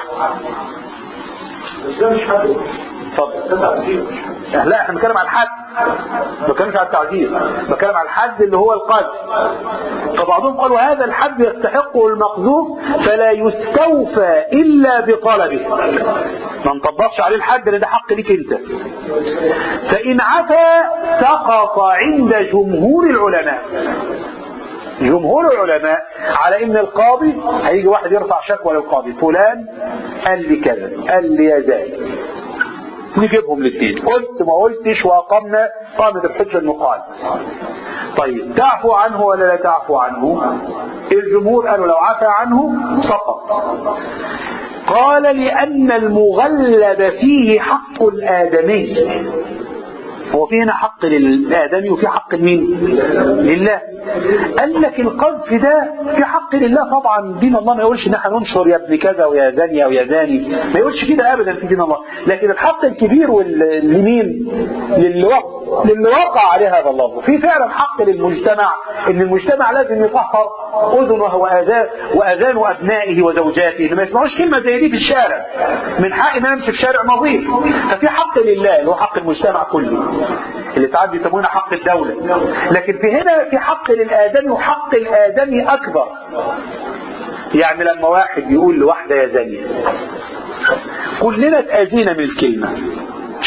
اتفضل لا احنا بنتكلم عن الحد ما بنتكلمش عن التعذير بنتكلم عن الحد اللي هو القذف فبعضهم قالوا هذا الحد يستحقه المقذوف فلا يستوفى الا بطلبه ما نطبقش عليه الحد لان ده حق ليك انت فان عفا سقط عند جمهور العلماء جمهور العلماء على ان القاضي هيجي واحد يرفع شكوى للقاضي فلان قال لي كذا قال لي يا زايد نجيبهم الاثنين قلت ما قلتش واقمنا قامت الحجه المقال طيب تعفو عنه ولا لا تعفو عنه الجمهور قالوا لو عفى عنه سقط قال لأن المغلب فيه حق الآدمي هو في هنا حق للآدمي وفي حق لمين لله قال لك القذف ده في حق لله طبعا دين الله ما يقولش ان احنا ننشر يا ابن كذا ويا زانية ويا زاني ما يقولش كده ابدا في دين الله لكن الحق الكبير لمين للي وقع للي وقع عليه هذا اللفظ في فعلا حق للمجتمع ان المجتمع لازم يطهر اذنه واذان واذان ابنائه وزوجاته ما يسمعوش كلمه زي دي في الشارع من حق ما يمشي في شارع نظيف ففي حق لله اللي هو حق المجتمع كله اللي ساعات بيسمونه حق الدولة لكن في هنا في حق للآدمي وحق الآدمي أكبر يعني لما واحد يقول لواحدة يا زانية كلنا اتأذينا من الكلمة مش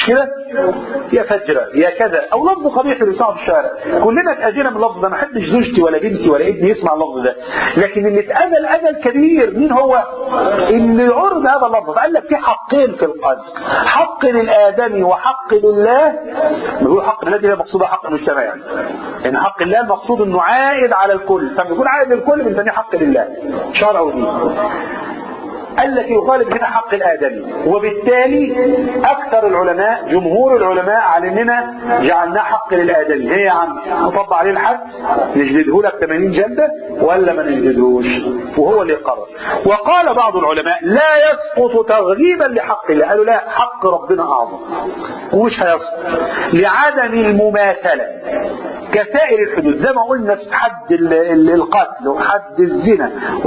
مش كده يا فجرة يا كذا او لفظ قبيح اللي في الشارع كلنا اتاذينا من اللفظ ده ما احبش زوجتي ولا بنتي ولا ابني يسمع اللفظ ده لكن اللي اتاذى الاذى الكبير مين هو اللي عرض هذا اللفظ فقال لك في حقين في القلب حق للادمي وحق لله بيقول حق لله دي مقصوده حق المجتمع يعني ان حق الله المقصود انه عائد على الكل فلما يكون عائد للكل بنسميه حق لله شرع ودين قال لك يغالب هنا حق الآدمي وبالتالي أكثر العلماء جمهور العلماء على أننا جعلناه حق للآدمي هي يا عم نطبق عليه الحد نجلده لك 80 جلدة ولا ما نجلدهوش وهو اللي قرر وقال بعض العلماء لا يسقط تغليبا لحق الله قالوا لا حق ربنا أعظم ومش هيسقط لعدم المماثلة كسائر الحدود زي ما قلنا في حد القتل وحد الزنا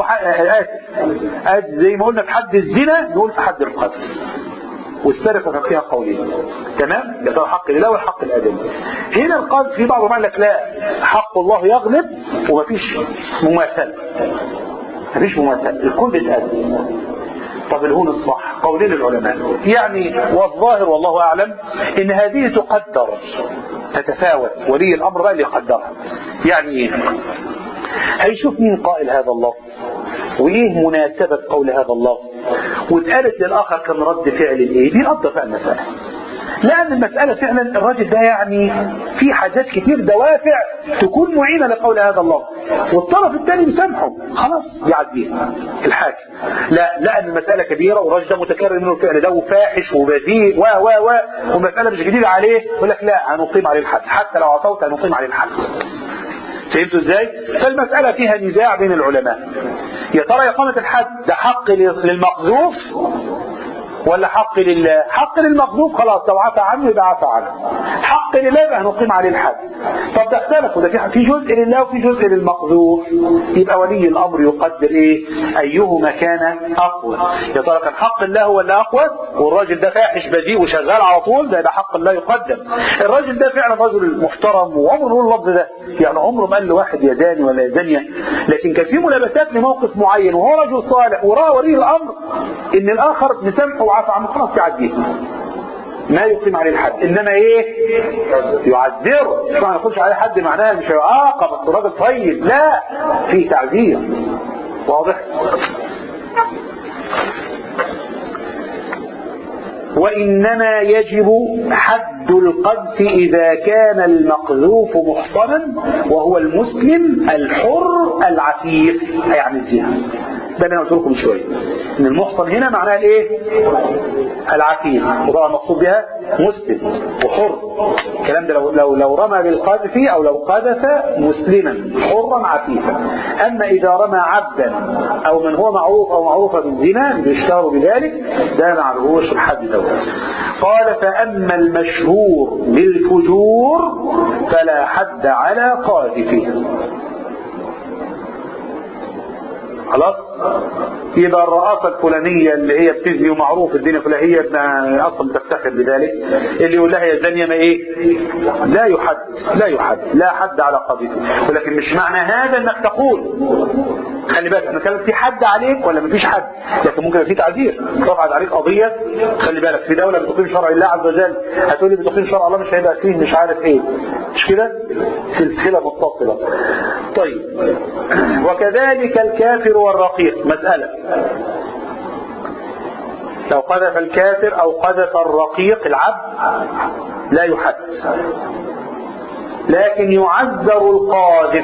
آسف زي ما قلنا في حد الزنا نقول في حد القتل والسرقة كان فيها قولين تمام يا ترى حق الله والحق الآدمي هنا القاضي في بعضهم قال لك لا حق الله يغلب ومفيش مماثلة مفيش مماثلة الكل بيتقدم طب الهون الصح قولين العلماء يعني والظاهر والله أعلم إن هذه تقدر تتفاوت ولي الأمر بقى اللي يقدرها يعني إيه هيشوف مين قائل هذا اللفظ وايه مناسبة قول هذا اللفظ واتقالت للآخر كان رد فعل الايه بيقدر بقى المسألة لأن المسألة فعلا الراجل ده يعني في حاجات كتير دوافع تكون معينة لقول هذا اللفظ والطرف الثاني مسامحه خلاص يعديها الحاكم لا لأن المسألة كبيرة والراجل ده متكرر منه الفعل ده وفاحش وبذيء و و و والمسألة مش جديدة عليه يقول لك لا هنقيم عليه الحد حتى لو عطوت هنقيم عليه الحد فهمتوا ازاي فالمسألة فيها نزاع بين العلماء يا ترى إقامة الحد ده حق للمقذوف ولا حق لله حق للمقذوف خلاص لو عفى عنه يبقى عفى عنه حق لله يبقى هنقيم عليه الحد طب ده اختلفوا ده في جزء لله وفي جزء للمقذوف يبقى ولي الامر يقدر ايه ايهما كان اقوى يا ترى كان حق الله هو اللي اقوى والراجل ده فاحش بذيء وشغال على طول ده يبقى حق الله يقدم الراجل ده فعلا رجل محترم وعمره نقول اللفظ ده يعني عمره ما قال لواحد يا زاني ولا يا زانيه لكن كان في ملابسات لموقف معين وهو رجل صالح وراه ولي الامر ان الاخر مسامحه وعفى عنه خلاص يعديه ما يقيم عليه الحد انما ايه يعذره مش ما نقولش عليه حد معناها مش هيعاقب بس راجل طيب لا في تعذير واضح وإنما يجب حد القذف إذا كان المقذوف محصنا وهو المسلم الحر العفيف يعني الزنا ده اللي انا قلت لكم من شويه ان المحصن هنا معناها الايه العفيف وطبعا المقصود بها مسلم وحر الكلام ده لو لو لو رمى بالقذف او لو قذف مسلما حرا عفيفا اما اذا رمى عبدا او من هو معروف او معروفه بالزنا بيشتهر بذلك ده ما عليهوش الحد دوت قال فاما المشهور بالفجور فلا حد على قاذفه خلاص يبقى الرئاسة الفلانية اللي هي بتزني ومعروف الدنيا الفلانية اصلا بتفتخر بذلك اللي يقول لها يا زانية ما ايه لا يحد لا يحد لا حد على قضيته ولكن مش معنى هذا انك تقول خلي بالك احنا كان في حد عليك ولا مفيش حد لكن ممكن في تعذير رفعت عليك قضية خلي بالك في دولة بتقيم شرع الله عز وجل هتقول لي بتقيم شرع الله مش هيبقى فيه مش عارف ايه مش كده سلسلة متصلة طيب وكذلك الكافر والرقيق مسألة لو قذف الكافر او قذف الرقيق العبد لا يحد لكن يعذر القاذف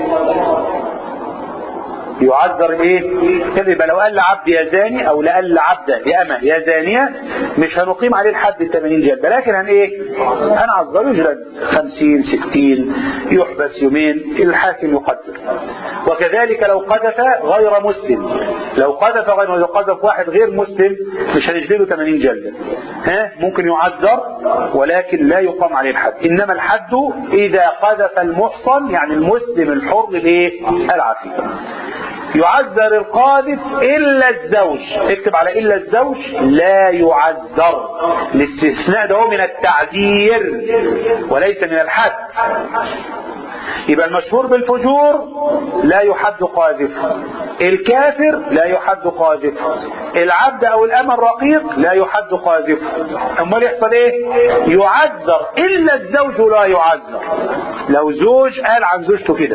يعذر ايه كذب لو قال لعبد يا زاني او لا قال لعبد يا اما يا زانية مش هنقيم عليه الحد 80 جلدة لكن هن ايه هنعذره يجلد 50 60 يحبس يومين الحاكم يقدر وكذلك لو قذف غير مسلم لو قذف غير لو قذف واحد غير مسلم مش هنجلده 80 جلدة ها ممكن يعذر ولكن لا يقام عليه الحد انما الحد اذا قذف المحصن يعني المسلم الحر الايه العفيف يعذر القاذف إلا الزوج اكتب على إلا الزوج لا يعذر الاستثناء ده هو من التعذير وليس من الحد يبقى المشهور بالفجور لا يحد قاذفه الكافر لا يحد قاذفه العبد او الامى الرقيق لا يحد قاذفه امال يحصل ايه يعذر الا الزوج لا يعذر لو زوج قال عن زوجته كده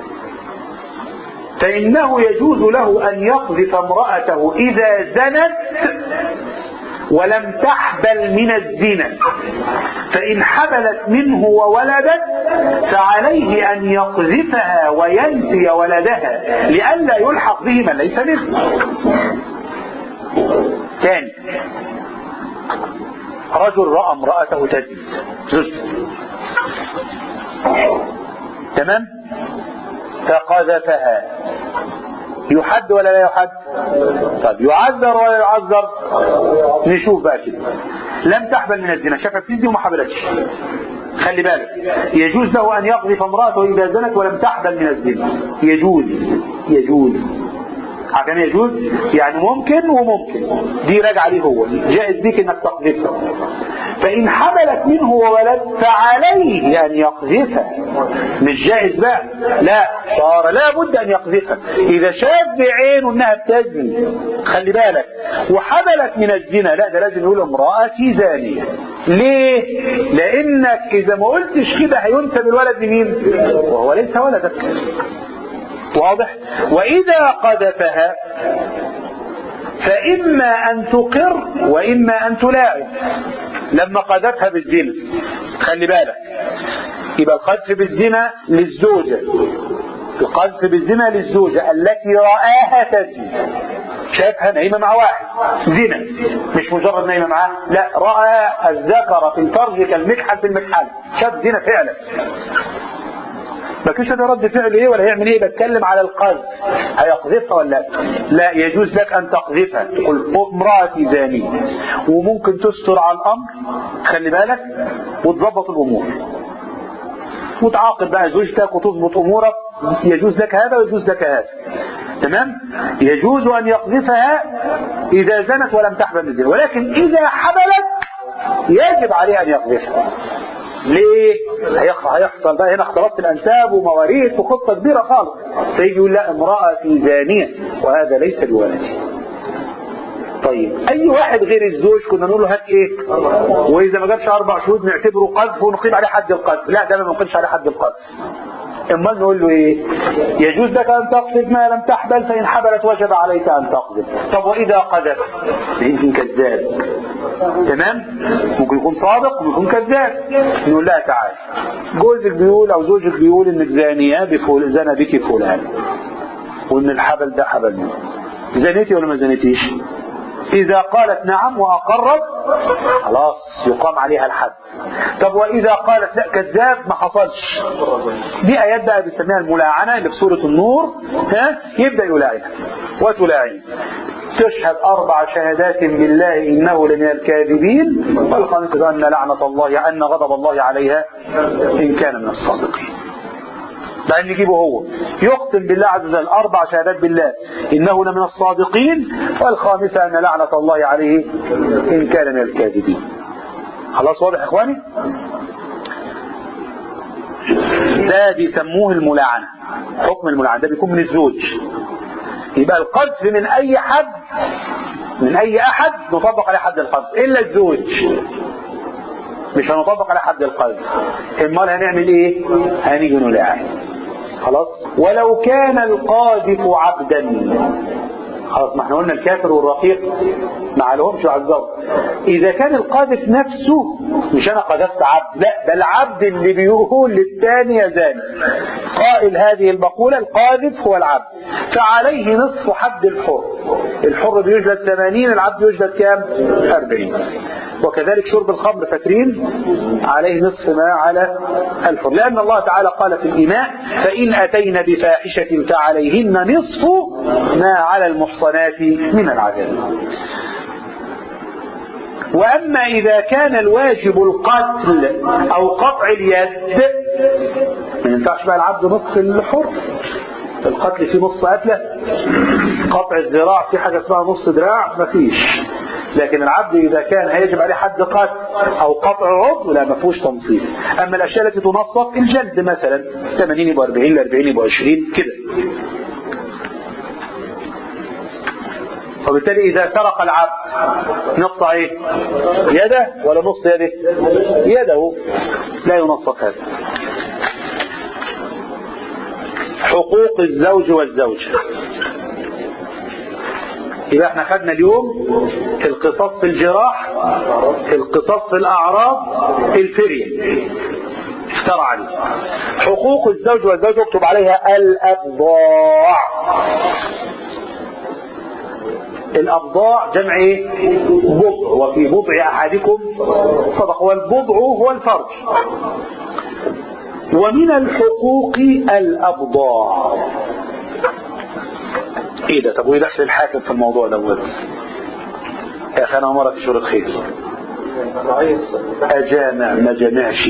فإنه يجوز له أن يقذف امرأته إذا زنت ولم تحبل من الزنا فإن حبلت منه وولدت فعليه أن يقذفها وينفي ولدها لئلا يلحق به من ليس منه ثاني رجل رأى امرأته تزني زوجته تمام فقذفها يحد ولا لا يحد طب يعذر ولا يعذر نشوف بقى كده لم تحبل من الزنا شافت تزني وما حبلتش خلي بالك يجوز له ان يقذف امراته اذا زنت ولم تحبل من الزنا يجوز يجوز عشان يجوز يعني ممكن وممكن دي راجع عليه هو جائز ليك انك تقذفها فان حبلت منه وولد فعليه ان يقذفها مش جائز بقى لا صار لا بد ان يقذفها اذا شاف بعينه انها بتزني خلي بالك وحبلت من الزنا لا ده لازم يقول امرأتي زانية ليه لانك اذا ما قلتش كده هينسب الولد لمين وهو ليس ولدك واضح واذا قذفها فاما ان تقر واما ان تلاعب لما قذفها بالزنا خلي بالك يبقى القذف بالزنا للزوجة القذف بالزنا للزوجة التي رآها تزني شافها نايمة مع واحد زنا مش مجرد نايمة معاه لا رأى الذكر في الفرج كالمكحل في المكحل شاف زنا فعلا ما كانش ده رد فعل ايه ولا هيعمل ايه بتكلم على القذف هيقذفها ولا لا لا يجوز لك ان تقذفها تقول امرأتي زانية وممكن تستر على الامر خلي بالك وتظبط الامور وتعاقب بقى زوجتك وتظبط امورك يجوز لك هذا ويجوز لك هذا تمام يجوز ان يقذفها اذا زنت ولم تحبل من الزنا ولكن اذا حبلت يجب عليه ان يقذفها ليه هيحصل بقى هنا اختلاط الانساب ومواريث وقصه كبيره خالص فيجي يقول لا امرأتي زانيه وهذا ليس بولدي طيب اي واحد غير الزوج كنا نقول له هات ايه واذا ما جابش اربع شهود نعتبره قذف ونقيم عليه حد القذف لا ده ما نقيمش عليه حد القذف امال نقول له ايه يجوز لك ان تقذف ما لم تحبل فان حبلت وجب عليك ان تقذف طب واذا قذف يمكن كذاب تمام ممكن يكون صادق ممكن يكون كذاب نقول لها تعالى جوزك بيقول او زوجك بيقول انك زانيه بفول زنى بك فلان وان الحبل ده حبل منه زنيتي ولا ما زنيتيش إذا قالت نعم وأقرت خلاص يقام عليها الحد طب وإذا قالت لا كذاب ما حصلش دي آيات بقى بنسميها الملاعنة اللي في سورة النور ها يبدأ يلاعنها وتلاعن تشهد أربع شهادات بالله إنه لمن الكاذبين والخامسة أن لعنة الله أن غضب الله عليها إن كان من الصادقين بأن يجيبه هو يقسم بالله عز وجل أربع شهادات بالله إنه لمن الصادقين والخامسة أن لعنة الله عليه إن كان من الكاذبين خلاص واضح إخواني ده بيسموه الملاعنة حكم الملاعنة ده بيكون من الزوج يبقى القذف من أي حد من أي أحد نطبق عليه حد القذف إلا الزوج مش هنطبق على حد القذف امال هنعمل ايه هنيجي نلاعن خلاص ولو كان القاذف عبدا خلاص ما احنا قلنا الكافر والرقيق ما عليهمش عذاب اذا كان القاذف نفسه مش انا قذفت عبد لا ده العبد اللي بيقول للثاني يا زاني قائل هذه المقولة القاذف هو العبد فعليه نصف حد الحر الحر بيجلد 80 العبد يجلد كام 40 وكذلك شرب الخمر فاكرين عليه نصف ما على الحر لأن الله تعالى قال في الإماء فإن أتينا بفاحشة فعليهن نصف ما على المحصنات من العذاب وأما إذا كان الواجب القتل أو قطع اليد ما ينفعش بقى العبد نصف الحر القتل فيه نص قتلة قطع الذراع في حاجة اسمها نص دراع مفيش لكن العبد إذا كان هيجب عليه حد قتل أو قطع عضو لا ما فيهوش تنصيف أما الأشياء التي تنصف الجلد مثلا 80 يبقى 40 ل 40 يبقى 20 كده وبالتالي إذا سرق العبد نقطع إيه؟ يده ولا نص يده؟ يده لا ينصف هذا حقوق الزوج والزوجة يبقى احنا خدنا اليوم القصاص في الجراح القصاص في الأعراض الفرية افترى عليه حقوق الزوج والزوج اكتب عليها الأبضاع الأبضاع جمع ايه؟ بضع وفي بضع أحدكم صدق والبضع هو الفرج ومن الحقوق الأبضاع ايه ده طب وايه دخل الحاكم في الموضوع دوت يا اخي انا مرة في شورة خير اجامع ما جامعش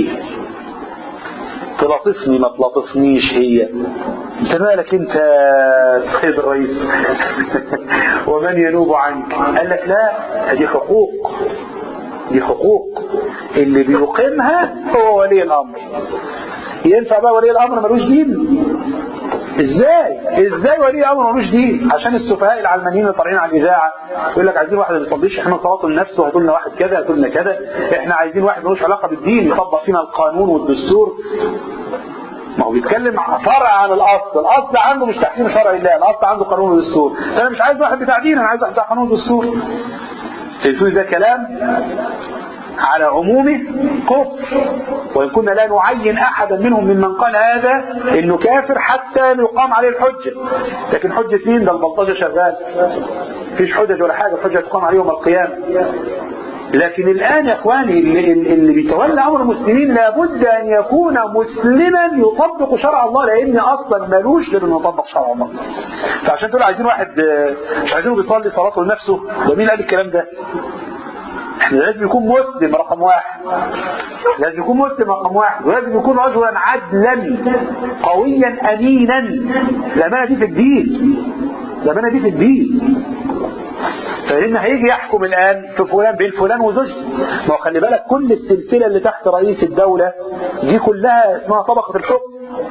تلطفني ما تلطفنيش هي انت مالك انت سيد الرئيس ومن ينوب عنك قال لك لا دي حقوق دي حقوق اللي بيقيمها هو ولي الامر ينفع بقى ولي الامر ملوش دين ازاي ازاي ولي امر ملوش دين عشان السفهاء العلمانيين اللي طالعين على الاذاعه يقول لك عايزين واحد ما بيصليش احنا صلاه النفس وهاتوا لنا واحد كذا هاتوا لنا كذا احنا عايزين واحد ملوش علاقه بالدين يطبق فينا القانون والدستور ما هو بيتكلم فرع عن الاصل الاصل عنده مش تحكيم شرع الله الاصل عنده قانون ودستور انا مش عايز واحد بتاع دين انا عايز واحد بتاع قانون ودستور تقول ده كلام على عمومه كفر وإن كنا لا نعين أحدا منهم ممن قال هذا إنه كافر حتى يقام عليه الحجة لكن حجة مين ده البلطجة شغال فيش حجج ولا حاجة الحجة تقام عليه يوم القيامة لكن الآن يا إخواني اللي, اللي بيتولى أمر المسلمين لابد أن يكون مسلما يطبق شرع الله لأن أصلا ملوش غير أنه يطبق شرع الله فعشان تقول عايزين واحد مش عايزينه بيصلي صلاته لنفسه ده مين قال الكلام ده احنا لازم يكون مسلم رقم واحد لازم يكون مسلم رقم واحد ولازم يكون رجلا عدلا قويا امينا الامانه دي في الدين الامانه دي في الدين فإن هيجي يحكم الآن في فلان بين فلان وزوجته ما هو خلي بالك كل السلسلة اللي تحت رئيس الدولة دي كلها اسمها طبقة الحكم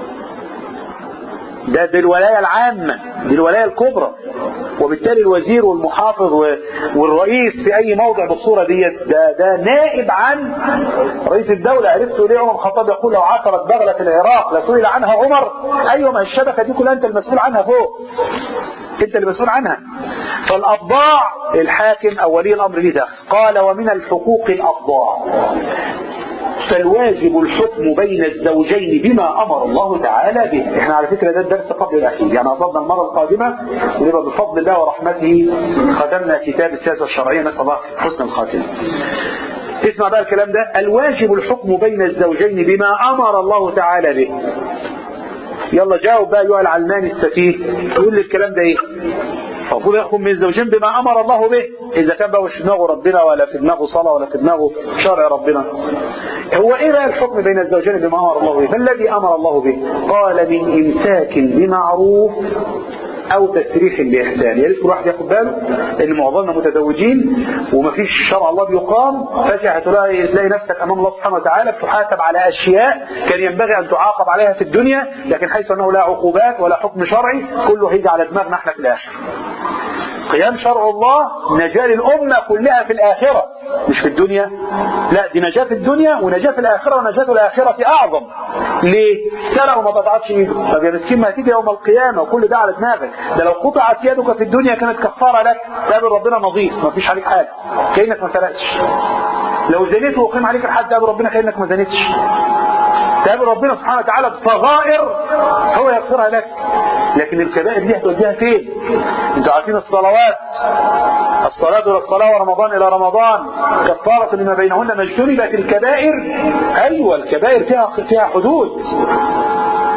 ده دي الولاية العامة دي الولاية الكبرى وبالتالي الوزير والمحافظ والرئيس في اي موضع بالصورة ديت ده, ده نائب عن رئيس الدولة عرفتوا ليه عمر الخطاب يقول لو عثرت بغلة في العراق لسئل عنها عمر ايوه ما الشبكة دي كلها انت المسؤول عنها فوق انت اللي مسؤول عنها فالأبضاع الحاكم او ولي الامر ليه دخل قال ومن الحقوق الأبضاع فالواجب الحكم بين الزوجين بما امر الله تعالى به احنا على فكره ده الدرس قبل الاخير يعني اصابنا المره القادمه ونبقى بفضل الله ورحمته ختمنا كتاب السياسه الشرعيه نسال الله حسن الخاتمه اسمع بقى الكلام ده الواجب الحكم بين الزوجين بما امر الله تعالى به يلا جاوب بقى ايها العلماني السفيه يقول لي الكلام ده ايه المفروض يحكم من الزوجين بما امر الله به اذا كان بقى مش في دماغه ربنا ولا في دماغه صلاه ولا في دماغه شرع ربنا هو ايه بقى الحكم بين الزوجين بما امر الله به ما الذي امر الله به قال من امساك بمعروف او تسريح باحسان يا ريت كل واحد ياخد باله ان معظمنا متزوجين ومفيش شرع الله بيقام فجاه تلاقي تلاقي نفسك امام الله سبحانه وتعالى بتحاسب على اشياء كان ينبغي ان تعاقب عليها في الدنيا لكن حيث انه لا عقوبات ولا حكم شرعي كله هيجي على دماغنا احنا في الاخر قيام شرع الله نجاة للأمة كلها في الآخرة مش في الدنيا لا دي نجاة في الدنيا ونجاة في الآخرة ونجاة الآخرة أعظم ليه؟ سرق وما قطعتش ايده طب يا مسكين ما هتيجي يوم القيامة وكل ده على دماغك ده لو قطعت يدك في الدنيا كانت كفارة لك تقابل ربنا نظيف ما فيش عليك حاجة كأنك ما سرقتش لو زنيت وقيم عليك الحد تقابل ربنا كأنك ما زنيتش تقابل ربنا سبحانه وتعالى بصغائر هو يغفرها لك لكن الكبائر دي هتوديها فين انتوا عارفين الصلوات الصلاة إلى الصلاة ورمضان إلى رمضان كفارة لما بينهن ما اجتنبت الكبائر أيوة الكبائر فيها فيها حدود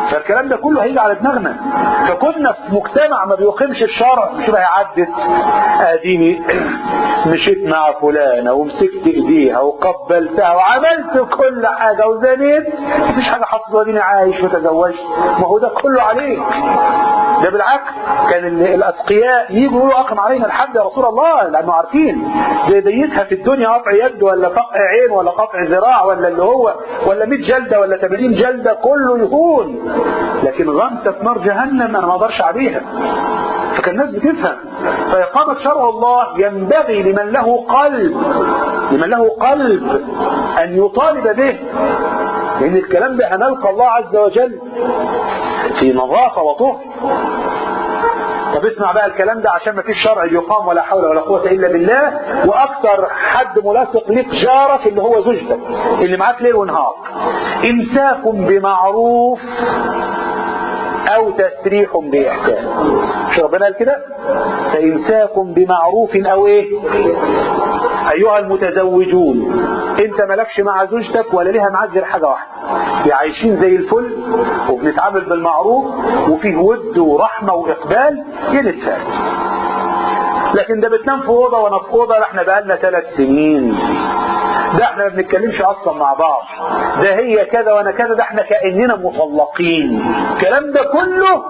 فالكلام ده كله هيجي على دماغنا فكنا في مجتمع ما بيقيمش الشرع مش بقى عدت اديني مشيت مع فلانة ومسكت ايديها وقبلتها وعملت كل حاجة وزنيت مفيش حاجة حصلت واديني عايش وتزوجت ما هو ده كله عليك ده بالعكس كان الاتقياء يجوا يقولوا اقم علينا الحد يا رسول الله لانه عارفين دي ديتها في الدنيا قطع يد ولا قطع عين ولا قطع ذراع ولا اللي هو ولا 100 جلده ولا 80 جلده كله يهون لكن غمسه في نار جهنم انا ما اقدرش عليها فكان الناس بتفهم فإقامة شرع الله ينبغي لمن له قلب لمن له قلب أن يطالب به لأن الكلام ده هنلقى الله عز وجل في نظافة وطهر طب اسمع بقى الكلام ده عشان ما فيش شرع يقام ولا حول ولا قوة إلا بالله وأكثر حد ملاصق لك جارك اللي هو زوجتك اللي معاك ليل ونهار إمساك بمعروف أو تسريح بإحسان مش ربنا قال كده فإمساك بمعروف أو إيه أيها المتزوجون أنت مالكش مع زوجتك ولا ليها معاك غير حاجة واحدة يا عايشين زي الفل وبنتعامل بالمعروف وفيه ود ورحمة وإقبال يا نتفاهم لكن ده بتنام في اوضه وانا في اوضه احنا بقالنا ثلاث سنين ده احنا ما بنتكلمش اصلا مع بعض ده هي كذا وانا كذا ده احنا كاننا مطلقين الكلام ده كله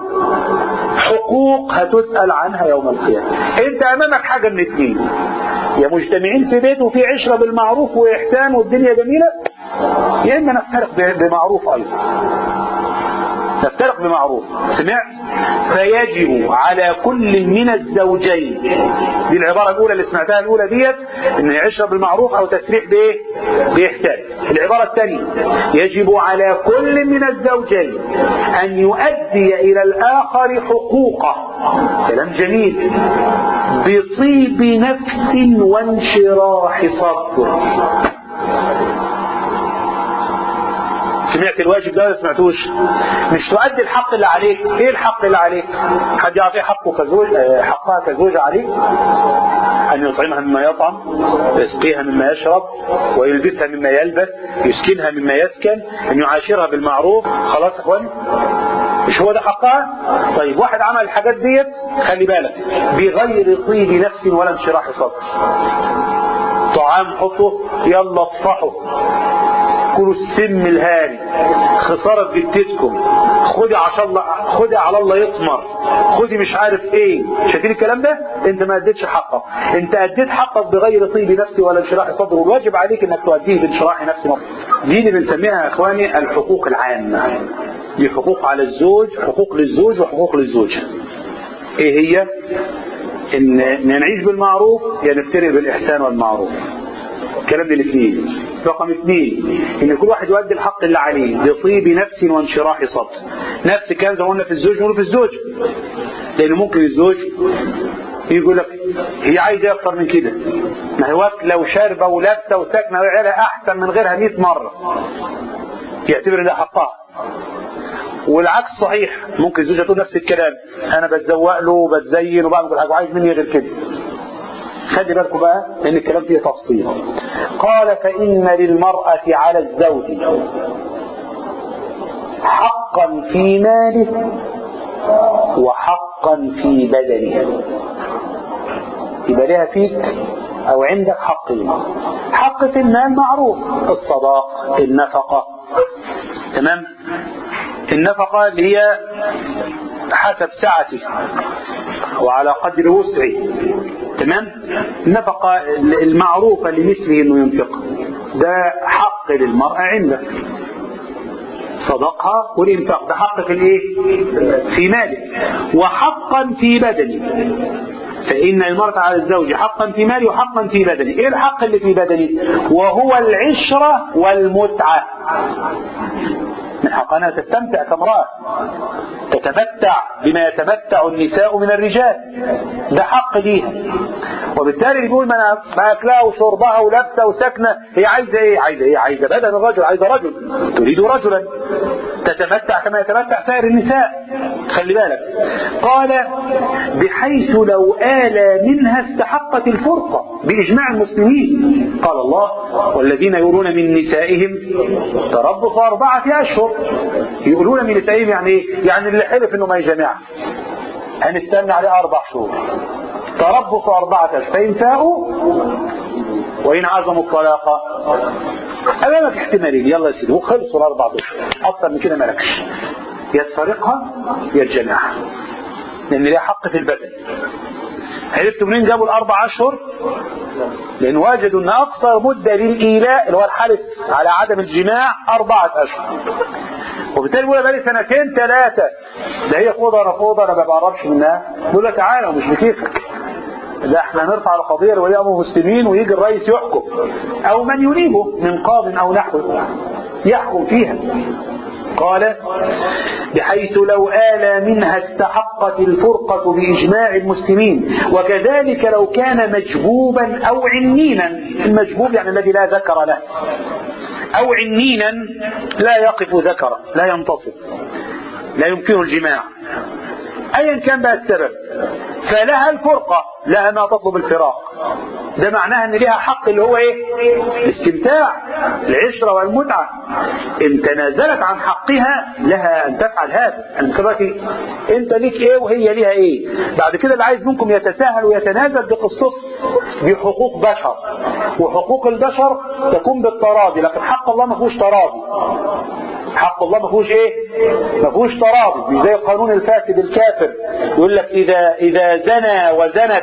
حقوق هتسال عنها يوم القيامه انت امامك حاجه من اثنين يا مجتمعين في بيت وفي عشره بالمعروف واحسان والدنيا جميله يا اما نفترق بمعروف ايضا نفترق بمعروف سمعت فيجب على كل من الزوجين دي العبارة الأولى اللي سمعتها الأولى ديت إن يعيشها بالمعروف أو تسريح بإيه؟ بإحسان العبارة الثانية يجب على كل من الزوجين أن يؤدي إلى الآخر حقوقه كلام جميل بطيب نفس وانشراح صدر سمعت الواجب ده ولا سمعتوش مش تؤدي الحق اللي عليك ايه الحق اللي عليك حد يعطيه حقه كزوج حقها كزوجة عليك ان يطعمها مما يطعم يسقيها مما يشرب ويلبسها مما يلبس يسكنها مما يسكن ان يعاشرها بالمعروف خلاص يا اخواني مش هو ده حقها طيب واحد عمل الحاجات ديت خلي بالك بغير طيب نفس ولا انشراح صدر طعام حطه يلا اطفحه كلوا السم الهاري خسارة في جدتكم خدي عشان الله خدي على الله يطمر خدي مش عارف ايه شايفين الكلام ده انت ما اديتش حقك انت اديت حقك بغير طيب نفس ولا انشراح صدر والواجب عليك انك تؤديه بانشراح نفس مصر دي اللي بنسميها يا اخواني الحقوق العامة دي حقوق على الزوج حقوق للزوج وحقوق للزوجة ايه هي ان نعيش بالمعروف يا نفترق بالاحسان والمعروف الكلام ده الاثنين رقم اثنين ان كل واحد يؤدي الحق اللي عليه بطيب نفس وانشراح صدر نفس كان زي ما قلنا في الزوج نقول في الزوج لان ممكن الزوج يقول لك هي عايزه اكتر من كده ما هي واكله وشاربه ولابسه وساكنه وعيالها احسن من غيرها 100 مره يعتبر ده حقها والعكس صحيح ممكن الزوجه تقول نفس الكلام انا بتزوق له وبتزين وبعمل كل حاجه وعايز مني غير كده خلي بالكم بقى لان الكلام فيه تفصيل قال فإن للمرأة على الزوج حقا في ماله وحقا في بدنه يبقى لها فيك او عندك حقين حق في المال معروف الصداق النفقة تمام النفقة اللي هي حسب سعته وعلى قدر وسعه تمام النفقة المعروفة لمثله انه ينفق ده حق للمرأة عندك صدقها والانفاق ده حق في الايه في ماله وحقا في بدنه فإن المرأة على الزوج حقا في ماله وحقا في بدنه إيه الحق اللي في بدنه وهو العشرة والمتعة من حقها أنها تستمتع كامرأة تتمتع بما يتمتع النساء من الرجال ده حق ليها وبالتالي يقول ما انا ماكلها وشربها ولابسه وساكنه هي عايزه ايه؟ عايزه ايه؟ عايزه بدن الرجل عايزه رجل تريد رجلا تتمتع كما يتمتع سائر النساء خلي بالك قال بحيث لو آلى منها استحقت الفرقة بإجماع المسلمين قال الله والذين يقولون من نسائهم تربص أربعة أشهر يقولون من نسائهم يعني إيه؟ يعني اللي حلف إنه ما يجمع هنستنى عليه أربع شهور تربص أربعة أشهر فإن فاءوا وإن عزموا الطلاق أمامك احتمالين يلا يا سيدي وخلصوا الأربع أشهر أكثر من كده مالكش يا تفارقها يا تجمعها لأن ليها حق في البدن عرفتوا منين جابوا الأربع أشهر؟ لأن وجدوا أن أقصر مدة للإيلاء اللي هو الحلف على عدم الجماع أربعة أشهر وبالتالي بيقول بقالي سنتين ثلاثة ده هي فوضى أنا فوضى أنا ما بقربش منها بيقول لك تعالى ومش بكيفك ده احنا نرفع القضية لولي أمر المسلمين ويجي الرئيس يحكم أو من يريبه من قاض أو نحوه يحكم فيها قال بحيث لو آل منها استحقت الفرقة بإجماع المسلمين وكذلك لو كان مجبوبا أو عنينا المجبوب يعني الذي لا ذكر له أو عنينا لا يقف ذكرا لا ينتصب لا يمكنه الجماع ايا كان بقى السبب فلها الفرقة لها ما تطلب الفراق ده معناها ان ليها حق اللي هو ايه الاستمتاع العشرة والمتعة ان تنازلت عن حقها لها ان تفعل هذا انت دلوقتي انت ليك ايه وهي ليها ايه بعد كده اللي عايز منكم يتساهل ويتنازل بقصته بحقوق بشر وحقوق البشر تكون بالتراضي لكن حق الله ما فيهوش تراضي حق الله ما فيهوش ايه ما فيهوش تراضي مش زي القانون الفاسد الكافر يقول لك اذا اذا زنى وزنت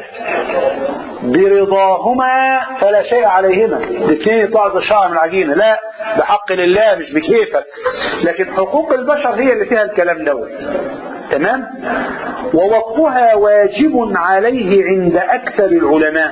برضاهما فلا شيء عليهما الاثنين يطلعوا زي الشعر من العجينه لا بحق لله مش بكيفك لكن حقوق البشر هي اللي فيها الكلام دوت تمام ووقفها واجب عليه عند اكثر العلماء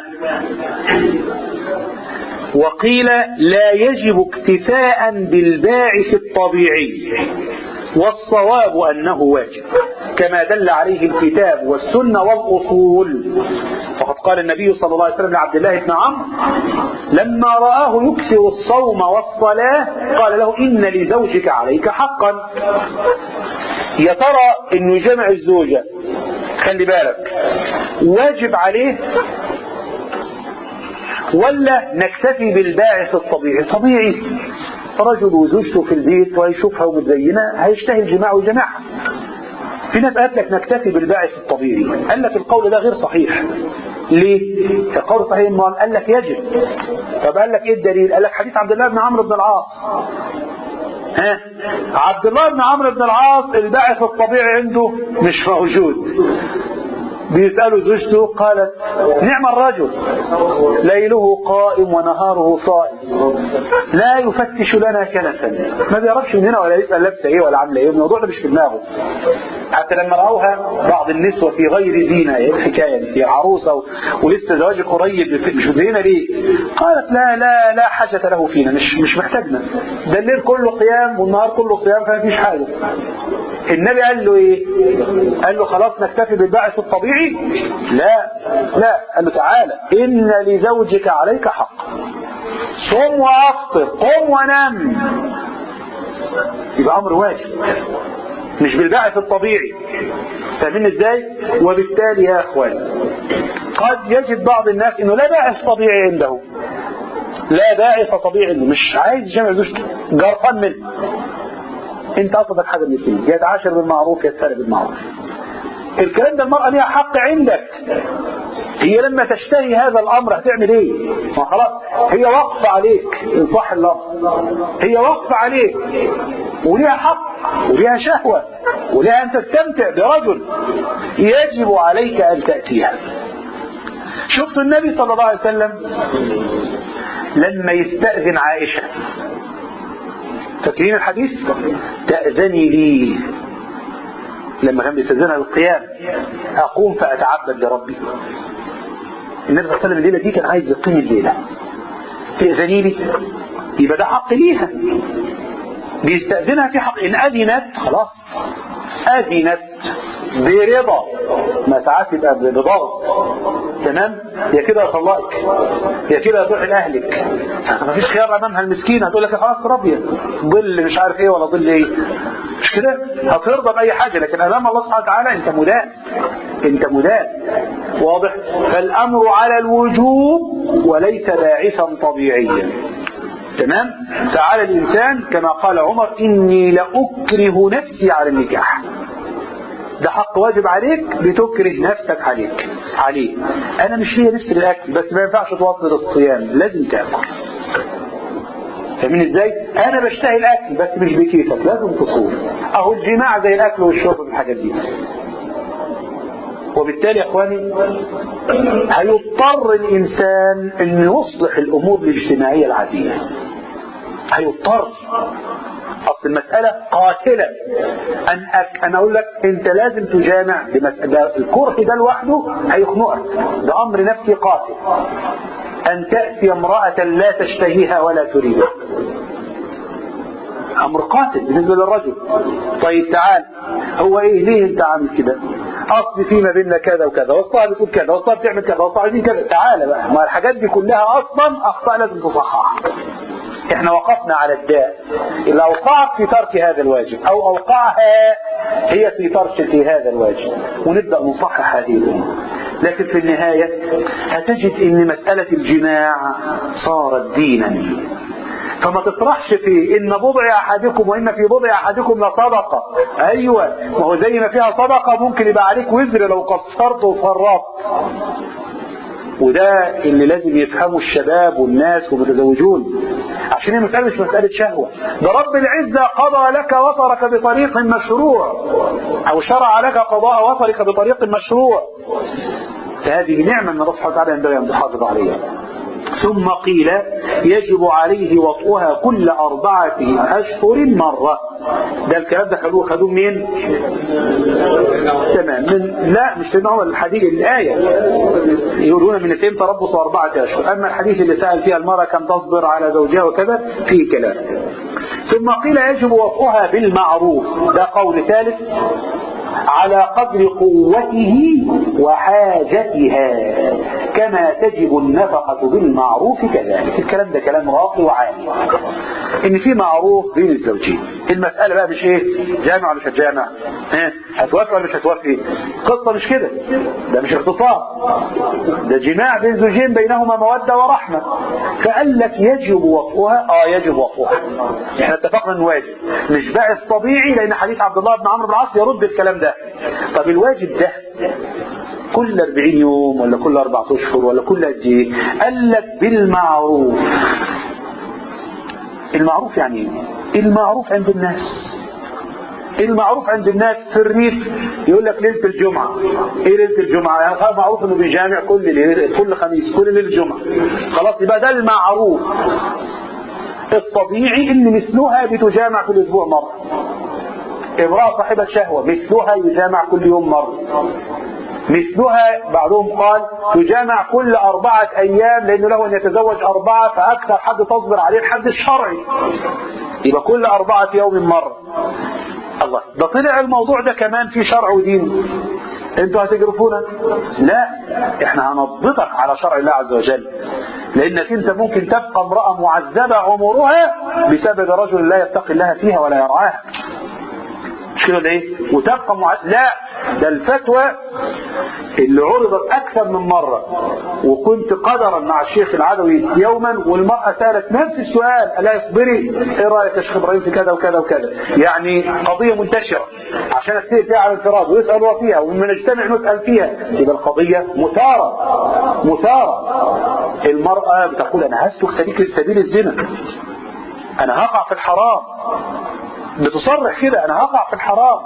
وقيل لا يجب اكتفاء بالباعث الطبيعي والصواب أنه واجب كما دل عليه الكتاب والسنة والأصول فقد قال النبي صلى الله عليه وسلم لعبد الله بن عمرو لما رآه يكثر الصوم والصلاة قال له إن لزوجك عليك حقا يا ترى انه يجمع الزوجة خلي بالك واجب عليه ولا نكتفي بالباعث الطبيعي طبيعي رجل وزوجته في البيت ويشوفها ومتزينة هيشتهي الجماع ويجمعها في ناس قالت لك نكتفي بالباعث الطبيعي قال لك القول ده غير صحيح ليه؟ القول صحيح انه قال لك يجب طب قال لك ايه الدليل؟ قال لك حديث عبد الله بن عمرو بن العاص ها عبد الله بن عمرو بن العاص الباعث الطبيعي عنده مش موجود بيسألوا زوجته قالت نعم الرجل ليله قائم ونهاره صائم لا يفتش لنا كنفا ما بيعرفش مننا ولا يسأل لابسه ايه ولا عامله ايه الموضوع ده مش في دماغه حتى لما رأوها بعض النسوة في غير زينة ايه الحكاية دي عروسة و... ولسه زواج قريب مش زينة ليه قالت لا لا لا حاجة له فينا مش مش محتاجنا ده الليل كله قيام والنهار كله قيام فما فيش حاجة النبي قال له ايه قال له خلاص نكتفي بالبعث الطبيعي لا لا قال له تعالى ان لزوجك عليك حق صم وافطر قم ونم يبقى امر واجب مش بالبعث الطبيعي فاهمين ازاي وبالتالي يا اخوان قد يجد بعض الناس انه لا باعث طبيعي عنده لا باعث طبيعي عنده مش عايز يجمع زوجته جرفان منه انت قصدك حاجه من الاثنين يا تعاشر بالمعروف يا تفارق بالمعروف الكلام ده المرأة ليها حق عندك هي لما تشتهي هذا الامر هتعمل ايه ما خلاص هي واقفة عليك ان صح اللفظ هي واقفة عليك وليها حق وليها شهوة وليها ان تستمتع برجل يجب عليك ان تأتيها شفت النبي صلى الله عليه وسلم لما يستأذن عائشة فاكرين الحديث تأذني لي لما كان بيستأذنها للقيام أقوم فأتعبد لربي النبي صلى الله عليه وسلم الليلة دي كان عايز يقيم الليلة تأذني لي يبقى ده حق ليها بيستأذنها في حق إن أذنت خلاص أذنت برضا ما ساعات يبقى بضغط تمام يا كده يطلقك يا كده يروح لاهلك ما فيش خيار امامها المسكينه هتقول لك خلاص راضيه ظل مش عارف ايه ولا ظل ايه مش مش كده هترضى باي حاجه لكن امام الله سبحانه وتعالى انت مدان انت مدان واضح فالامر على الوجوب وليس باعثا طبيعيا تمام تعالى الانسان كما قال عمر اني لاكره نفسي على النكاح ده حق واجب عليك بتكره نفسك عليك عليه انا مش ليا نفس الاكل بس ما ينفعش تواصل الصيام لازم تاكل فاهمين ازاي انا بشتهي الاكل بس مش بكيفك لازم تصوم اهو الجماع زي الاكل والشرب والحاجات دي وبالتالي يا اخواني هيضطر الانسان انه يصلح الامور الاجتماعيه العاديه هيضطر اصل المساله قاتله ان أك... انا اقول لك انت لازم تجامع بمساله الكره ده لوحده هيخنقك ده امر نفسي قاتل ان تاتي امراه لا تشتهيها ولا تريدها امر قاتل بالنسبه للرجل طيب تعال هو ايه ليه انت عامل كده اصل في ما بيننا كذا وكذا واصلها بتقول كذا واصلها بتعمل كذا واصلها عايزين كذا تعالى بقى ما الحاجات دي كلها اصلا اخطاء لازم تصححها احنا وقفنا على الداء اللي اوقعك في ترك هذا الواجب او اوقعها هي في ترك في هذا الواجب ونبدا نصحح هذه الامور لكن في النهايه هتجد ان مساله الجماع صارت دينا فما تطرحش في ان بضع احدكم وان في بضع احدكم لصدقه ايوه ما هو زي ما فيها صدقه ممكن يبقى عليك وزر لو قصرت وفرطت وده اللي لازم يفهمه الشباب والناس والمتزوجون عشان هي مسألة مش مسألة شهوة ده رب العزة قضى لك وطرك بطريق مشروع أو شرع لك قضاء وطرك بطريق مشروع فهذه نعمة من الله سبحانه وتعالى ينبغي أن تحافظ عليها ثم قيل يجب عليه وطئها كل أربعة أشهر مرة ده الكلام ده خدوه خدوه منين؟ تمام من لا مش هو الحديث الآية يقولون من اثنين تربص أربعة أشهر أما الحديث اللي سأل فيها المرأة كم تصبر على زوجها وكذا فيه كلام ثم قيل يجب وطئها بالمعروف ده قول ثالث على قدر قوته وحاجتها كما تجب النفقة بالمعروف كذلك الكلام ده كلام راقي وعالي ان في معروف بين الزوجين المسألة بقى مش ايه جامع ولا مش هتجامع ها هتوافق ولا مش هتوافق قصة مش كده ده مش اغتصاب ده جماع بين زوجين بينهما مودة ورحمة فقال لك يجب وطئها اه يجب وطئها احنا اتفقنا انه واجب مش باعث طبيعي لان حديث عبد الله بن عمرو بن العاص يرد الكلام ده طب الواجب ده كل 40 يوم ولا كل أربعة أشهر ولا كل قد إيه؟ قال لك بالمعروف المعروف يعني ايه؟ المعروف عند الناس المعروف عند الناس في الريف يقول لك ليله الجمعه ايه ليله الجمعه يعني خلاص معروف انه بيجامع كل ليله كل خميس كل ليله الجمعه خلاص يبقى ده المعروف الطبيعي ان مثلها بتجامع في الاسبوع مره امراه صاحبه شهوه مثلها يجامع كل يوم مره مثلها بعضهم قال تجامع كل أربعة أيام لأنه له أن يتزوج أربعة فأكثر حد تصبر عليه الحد الشرعي يبقى كل أربعة يوم مرة الله ده طلع الموضوع ده كمان في شرع ودين انتوا هتجرفونا لا احنا هنضبطك على شرع الله عز وجل لانك انت ممكن تبقى امرأة معذبة عمرها بسبب رجل لا يتقي الله فيها ولا يرعاها مش كده ايه وتبقى مع... لا ده الفتوى اللي عرضت اكثر من مرة وكنت قدرا مع الشيخ العدوي يوما والمرأة سألت نفس السؤال الا اصبري ايه رأيك يا شيخ ابراهيم في كذا وكذا وكذا يعني قضية منتشرة عشان اكتب فيها على الانفراد ويسأل هو فيها ومن نجتمع نسأل فيها يبقى القضية مثارة مثارة المرأة بتقول انا هسلك سبيل سبيل الزنا انا هقع في الحرام بتصرح كده انا هقع في الحرام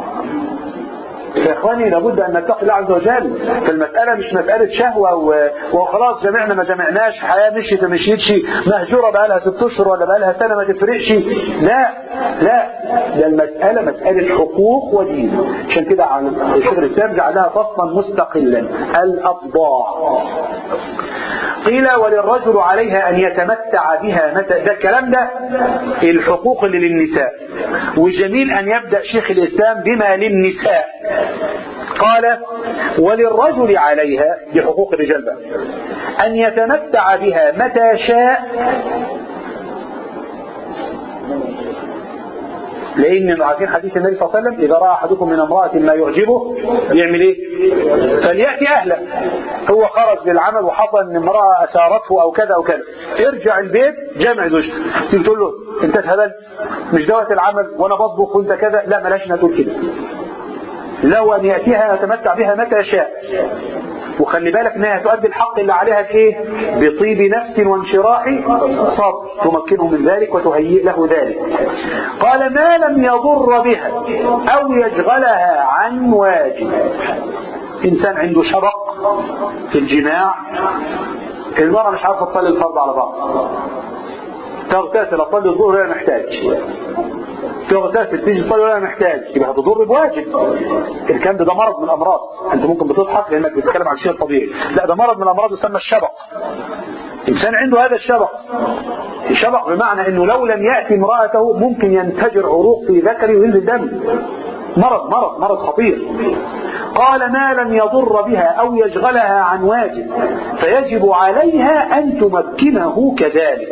يا اخواني لابد ان نتقي الله عز وجل فالمساله مش مساله شهوه و... وخلاص جمعنا ما جمعناش حياه مشيت ما مشيتش مهجوره بقى لها ست اشهر ولا بقى لها سنه ما تفرقش لا لا ده المساله مساله حقوق ودين عشان كده الشيخ الاسلام جعلها فصلا مستقلا الافضاع قيل وللرجل عليها ان يتمتع بها متى ده الكلام ده الحقوق اللي للنساء وجميل ان يبدا شيخ الاسلام بما للنساء قال وللرجل عليها دي حقوق الرجال بقى ان يتمتع بها متى شاء لان عارفين حديث النبي صلى الله عليه وسلم اذا راى احدكم من امراه ما يعجبه يعمل ايه فلياتي اهله هو خرج للعمل وحصل ان امراه اثارته او كذا او كذا ارجع البيت جامع زوجته تيجي تقول له انت اتهبلت مش دوت العمل وانا بطبخ وانت كذا لا بلاش انها تقول كده لو ان ياتيها يتمتع بها متى شاء وخلي بالك انها تؤدي الحق اللي عليها بايه بطيب نفس وانشراح صبر تمكنه من ذلك وتهيئ له ذلك قال ما لم يضر بها او يشغلها عن واجب انسان عنده شبق في الجماع المرأة مش عارفة تصلي الفرض على بعض تغتسل اصلي الظهر ولا محتاج تغتسل تيجي تصلي ولا محتاج يبقى هتضر بواجب الكلام ده ده مرض من الامراض انت ممكن بتضحك لانك بتتكلم عن الشيء الطبيعي لا ده مرض من الامراض يسمى الشبق انسان عنده هذا الشبق الشبق بمعنى انه لو لم ياتي امراته ممكن ينفجر عروق في ذكره وينزل دم مرض مرض مرض خطير قال ما لم يضر بها او يشغلها عن واجب فيجب عليها ان تمكنه كذلك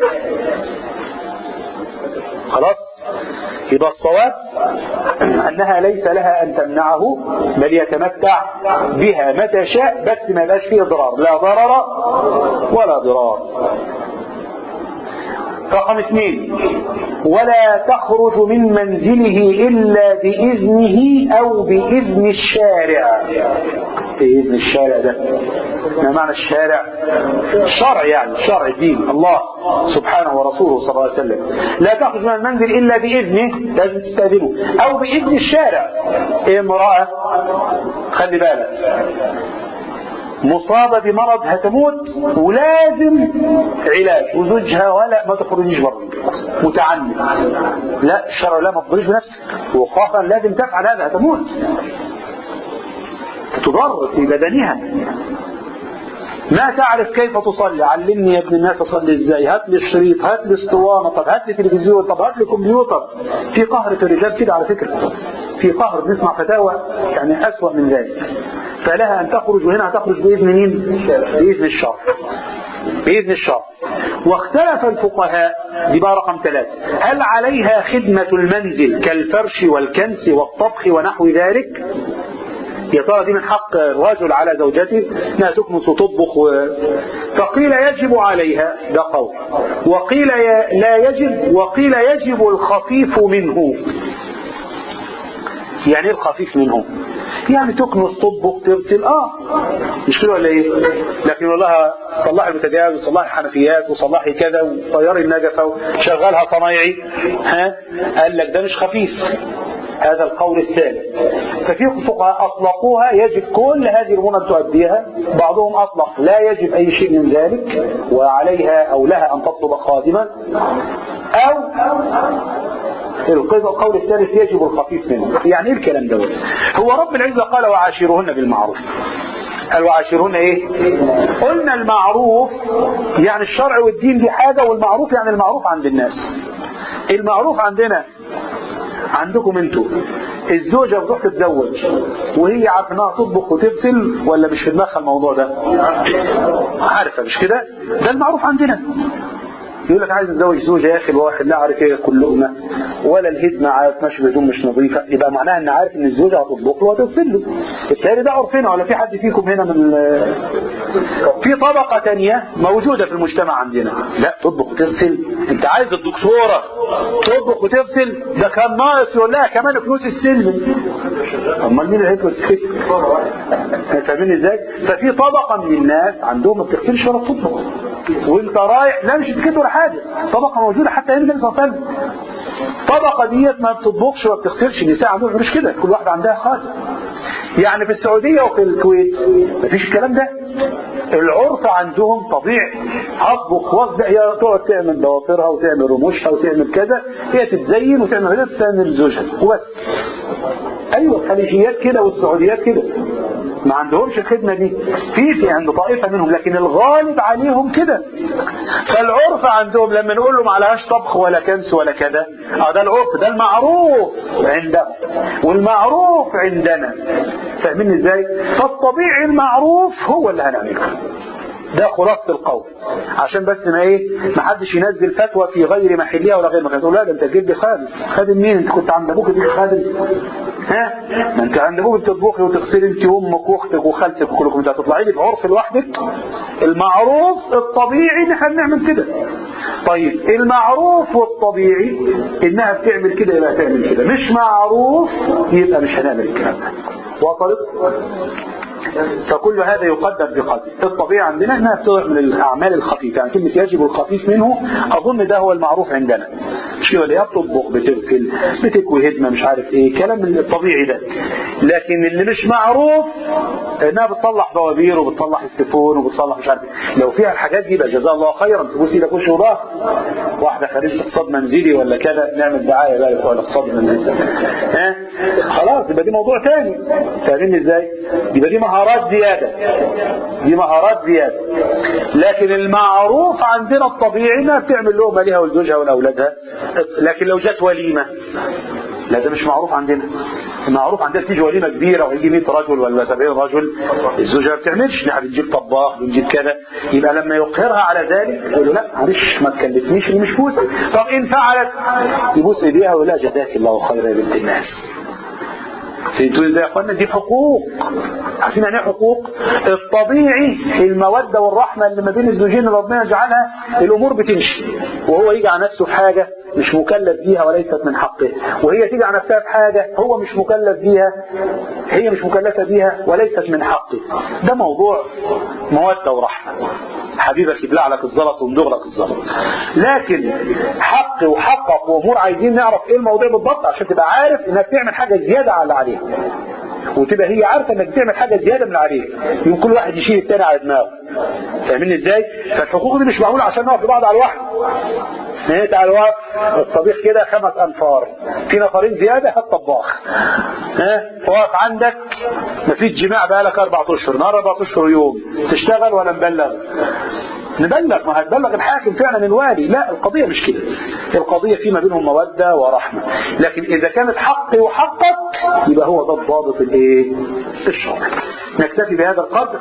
خلاص يبقى الصواب انها ليس لها ان تمنعه بل يتمتع بها متى شاء بس ما يبقاش فيه ضرار لا ضرر ولا ضرار رقم اثنين ولا تخرج من منزله إلا بإذنه أو بإذن الشارع بإذن الشارع ده ما معنى الشارع الشرع يعني الشرع الدين الله سبحانه ورسوله صلى الله عليه وسلم لا تخرج من المنزل إلا بإذنه لازم تستأذنه أو بإذن الشارع امرأة خلي بالك مصابة بمرض هتموت ولازم علاج وزوجها ولا ما تخرجيش بره متعمد لا الشرع لا ما تضريش بنفسك وخاصة لازم تفعل هذا هتموت تضر في بدنها ما تعرف كيف تصلي علمني يا ابن الناس اصلي ازاي هات لي الشريط هات لي اسطوانه طب هات لي تلفزيون طب هات لي كمبيوتر في قهر في الرجال كده على فكره في قهر نسمع فتاوى يعني اسوأ من ذلك فلها ان تخرج وهنا هتخرج باذن مين باذن الشرع باذن الشرع واختلف الفقهاء دي بقى رقم ثلاثة هل عليها خدمة المنزل كالفرش والكنس والطبخ ونحو ذلك يا ترى دي من حق الرجل على زوجته انها تكنس وتطبخ و... فقيل يجب عليها ده قول وقيل ي... لا يجب وقيل يجب الخفيف منه يعني ايه الخفيف منه يعني تكنس تطبخ تغسل اه مش كده ولا ايه لكن يقول لها صلحي البوتاجاز وصلحي الحنفيات وصلحي كذا وطيري النجفه وشغلها صنايعي ها قال لك ده مش خفيف هذا القول الثالث ففي فقهاء أطلقوها يجب كل هذه الأمور أن تؤديها بعضهم أطلق لا يجب أي شيء من ذلك وعليها أو لها أن تطلب خادمة أو القول الثالث يجب الخفيف منه يعني ايه الكلام ده هو رب العزة قال وعاشرهن بالمعروف قال وعاشرهن ايه قلنا المعروف يعني الشرع والدين دي حاجة والمعروف يعني المعروف عند الناس المعروف عندنا عندكم انتوا الزوجة بتروح تتزوج وهي عارفة انها تطبخ وتغسل ولا مش في دماغها الموضوع ده عارفة مش كده ده المعروف عندنا يقول لك عايز اتزوج زوجة يا اخي الواحد لا عارف ايه كل لقمة ولا الهدمة عارف ماشي بهدوم مش نظيفة يبقى معناها ان عارف ان الزوجة هتطبخ له وهتغسل له بالتالي ده عرفنا ولا في حد فيكم هنا من في طبقة تانية موجودة في المجتمع عندنا لا تطبخ وتغسل انت عايز الدكتورة تطبخ وتغسل ده كان ناقص يقول لها كمان فلوس السلم امال مين اللي هيفلوس فاهمين ازاي ففي طبقة من الناس عندهم ما بتغسلش ولا بتطبخ وانت رايح لا مش كده ولا حاجة طبقة موجودة حتى ايام النبي صلى الله عليه وسلم طبقة ديت ما بتطبخش وما بتغسلش النساء عندهم مش كده كل واحدة عندها خادم يعني في السعودية وفي الكويت مفيش الكلام ده العرف عندهم طبيعي هطبخ واخدة هي تقعد تعمل ضوافرها وتعمل رموشها وتعمل كذا هي تتزين وتعمل هي تستعمل زوجها وبس ايوه الخليجيات كده والسعوديات كده ما عندهمش الخدمة دي في في عند طائفة منهم لكن الغالب عليهم كده فالعرف عندهم لما نقول لهم عليهاش طبخ ولا كنس ولا كذا اه ده العرف ده المعروف عندهم والمعروف عندنا فاهمين ازاي فالطبيعي المعروف هو اللي هنعمله ده خلاصة القول عشان بس ما ايه ما حدش ينزل فتوى في غير محلها ولا غير محلها تقول لا ده انت تجيب لي خادم خادم مين انت كنت عند ابوك دي خادم ها ما انت عند ابوك بتطبخي وتغسلي انت وامك واختك وخالتك وكلكم انت هتطلعي لي بعرف لوحدك المعروف الطبيعي ان احنا بنعمل كده طيب المعروف والطبيعي انها بتعمل كده يبقى تعمل كده مش معروف يبقى مش هنعمل الكلام ده وصلت فكل هذا يقدر بقدر الطبيعة عندنا انها بتضع من الاعمال الخفيفة يعني كلمة يجب الخفيف منه اظن ده هو المعروف عندنا مش كده اللي هي بتطبخ بتغسل بتكوي هدمة مش عارف ايه كلام الطبيعي ده لكن اللي مش معروف انها بتصلح بوابير وبتصلح السيفون وبتصلح مش عارف ايه لو فيها الحاجات دي يبقى جزاها الله خيرا تبوس ايدك وش وظهر واحدة خريجة اقتصاد منزلي ولا كذا نعمل دعاية بقى بتوع الاقتصاد المنزلي ها خلاص يبقى دي موضوع تاني فاهمين ازاي يبقى دي مهارات زيادة دي مهارات زيادة لكن المعروف عندنا الطبيعي انها بتعمل لقمة ليها ولزوجها ولأولادها لكن لو جت وليمة لا ده مش معروف عندنا المعروف عندنا تيجي وليمة كبيرة وهيجي 100 رجل ولا 70 رجل الزوجة ما بتعملش نحن بنجيب طباخ بنجيب كذا يبقى لما يقهرها على ذلك يقول له لا معلش ما تكلفنيش اللي مش بوسي طب ان فعلت يبوس ايديها ويقول لها جزاك الله خيرا يا بنت الناس فهمتوا ازاي يا اخوانا دي حقوق عارفين يعني ايه حقوق الطبيعي الموده والرحمه اللي ما بين الزوجين اللي ربنا يجعلها الامور بتمشي وهو يجي على نفسه في حاجه مش مكلف بيها وليست من حقه وهي تيجي على نفسها في حاجه هو مش مكلف بيها هي مش مكلفه بيها وليست من حقه ده موضوع موده ورحمه حبيبك يبلع لك الزلط ومدغ لك الزلط لكن حق وحقك وامور عايزين نعرف ايه الموضوع بالضبط عشان تبقى عارف انك تعمل حاجه زياده على اللي عليها وتبقى هي عارفه انك بتعمل حاجه زياده من عليها يوم كل واحد يشيل التاني على دماغه فاهمين ازاي فالحقوق دي مش معموله عشان نقف لبعض على الواحد انت على الوقت الطبيخ كده خمس انفار في نفرين زياده هات طباخ ها واقف عندك مفيش جماع بقالك اربع اشهر نهار اربع اشهر يوم تشتغل ولا نبلغ نبلغ ما هتبلغ الحاكم فعلا الوالي لا القضية مش كده القضية فيما بينهم مودة ورحمة لكن إذا كانت حقي وحقك يبقى هو ده الضابط الايه الشرعي نكتفي بهذا القدر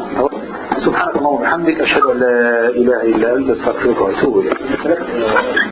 سبحانك اللهم وبحمدك أشهد أن لا إله إلا أنت استغفرك وأتوب إليك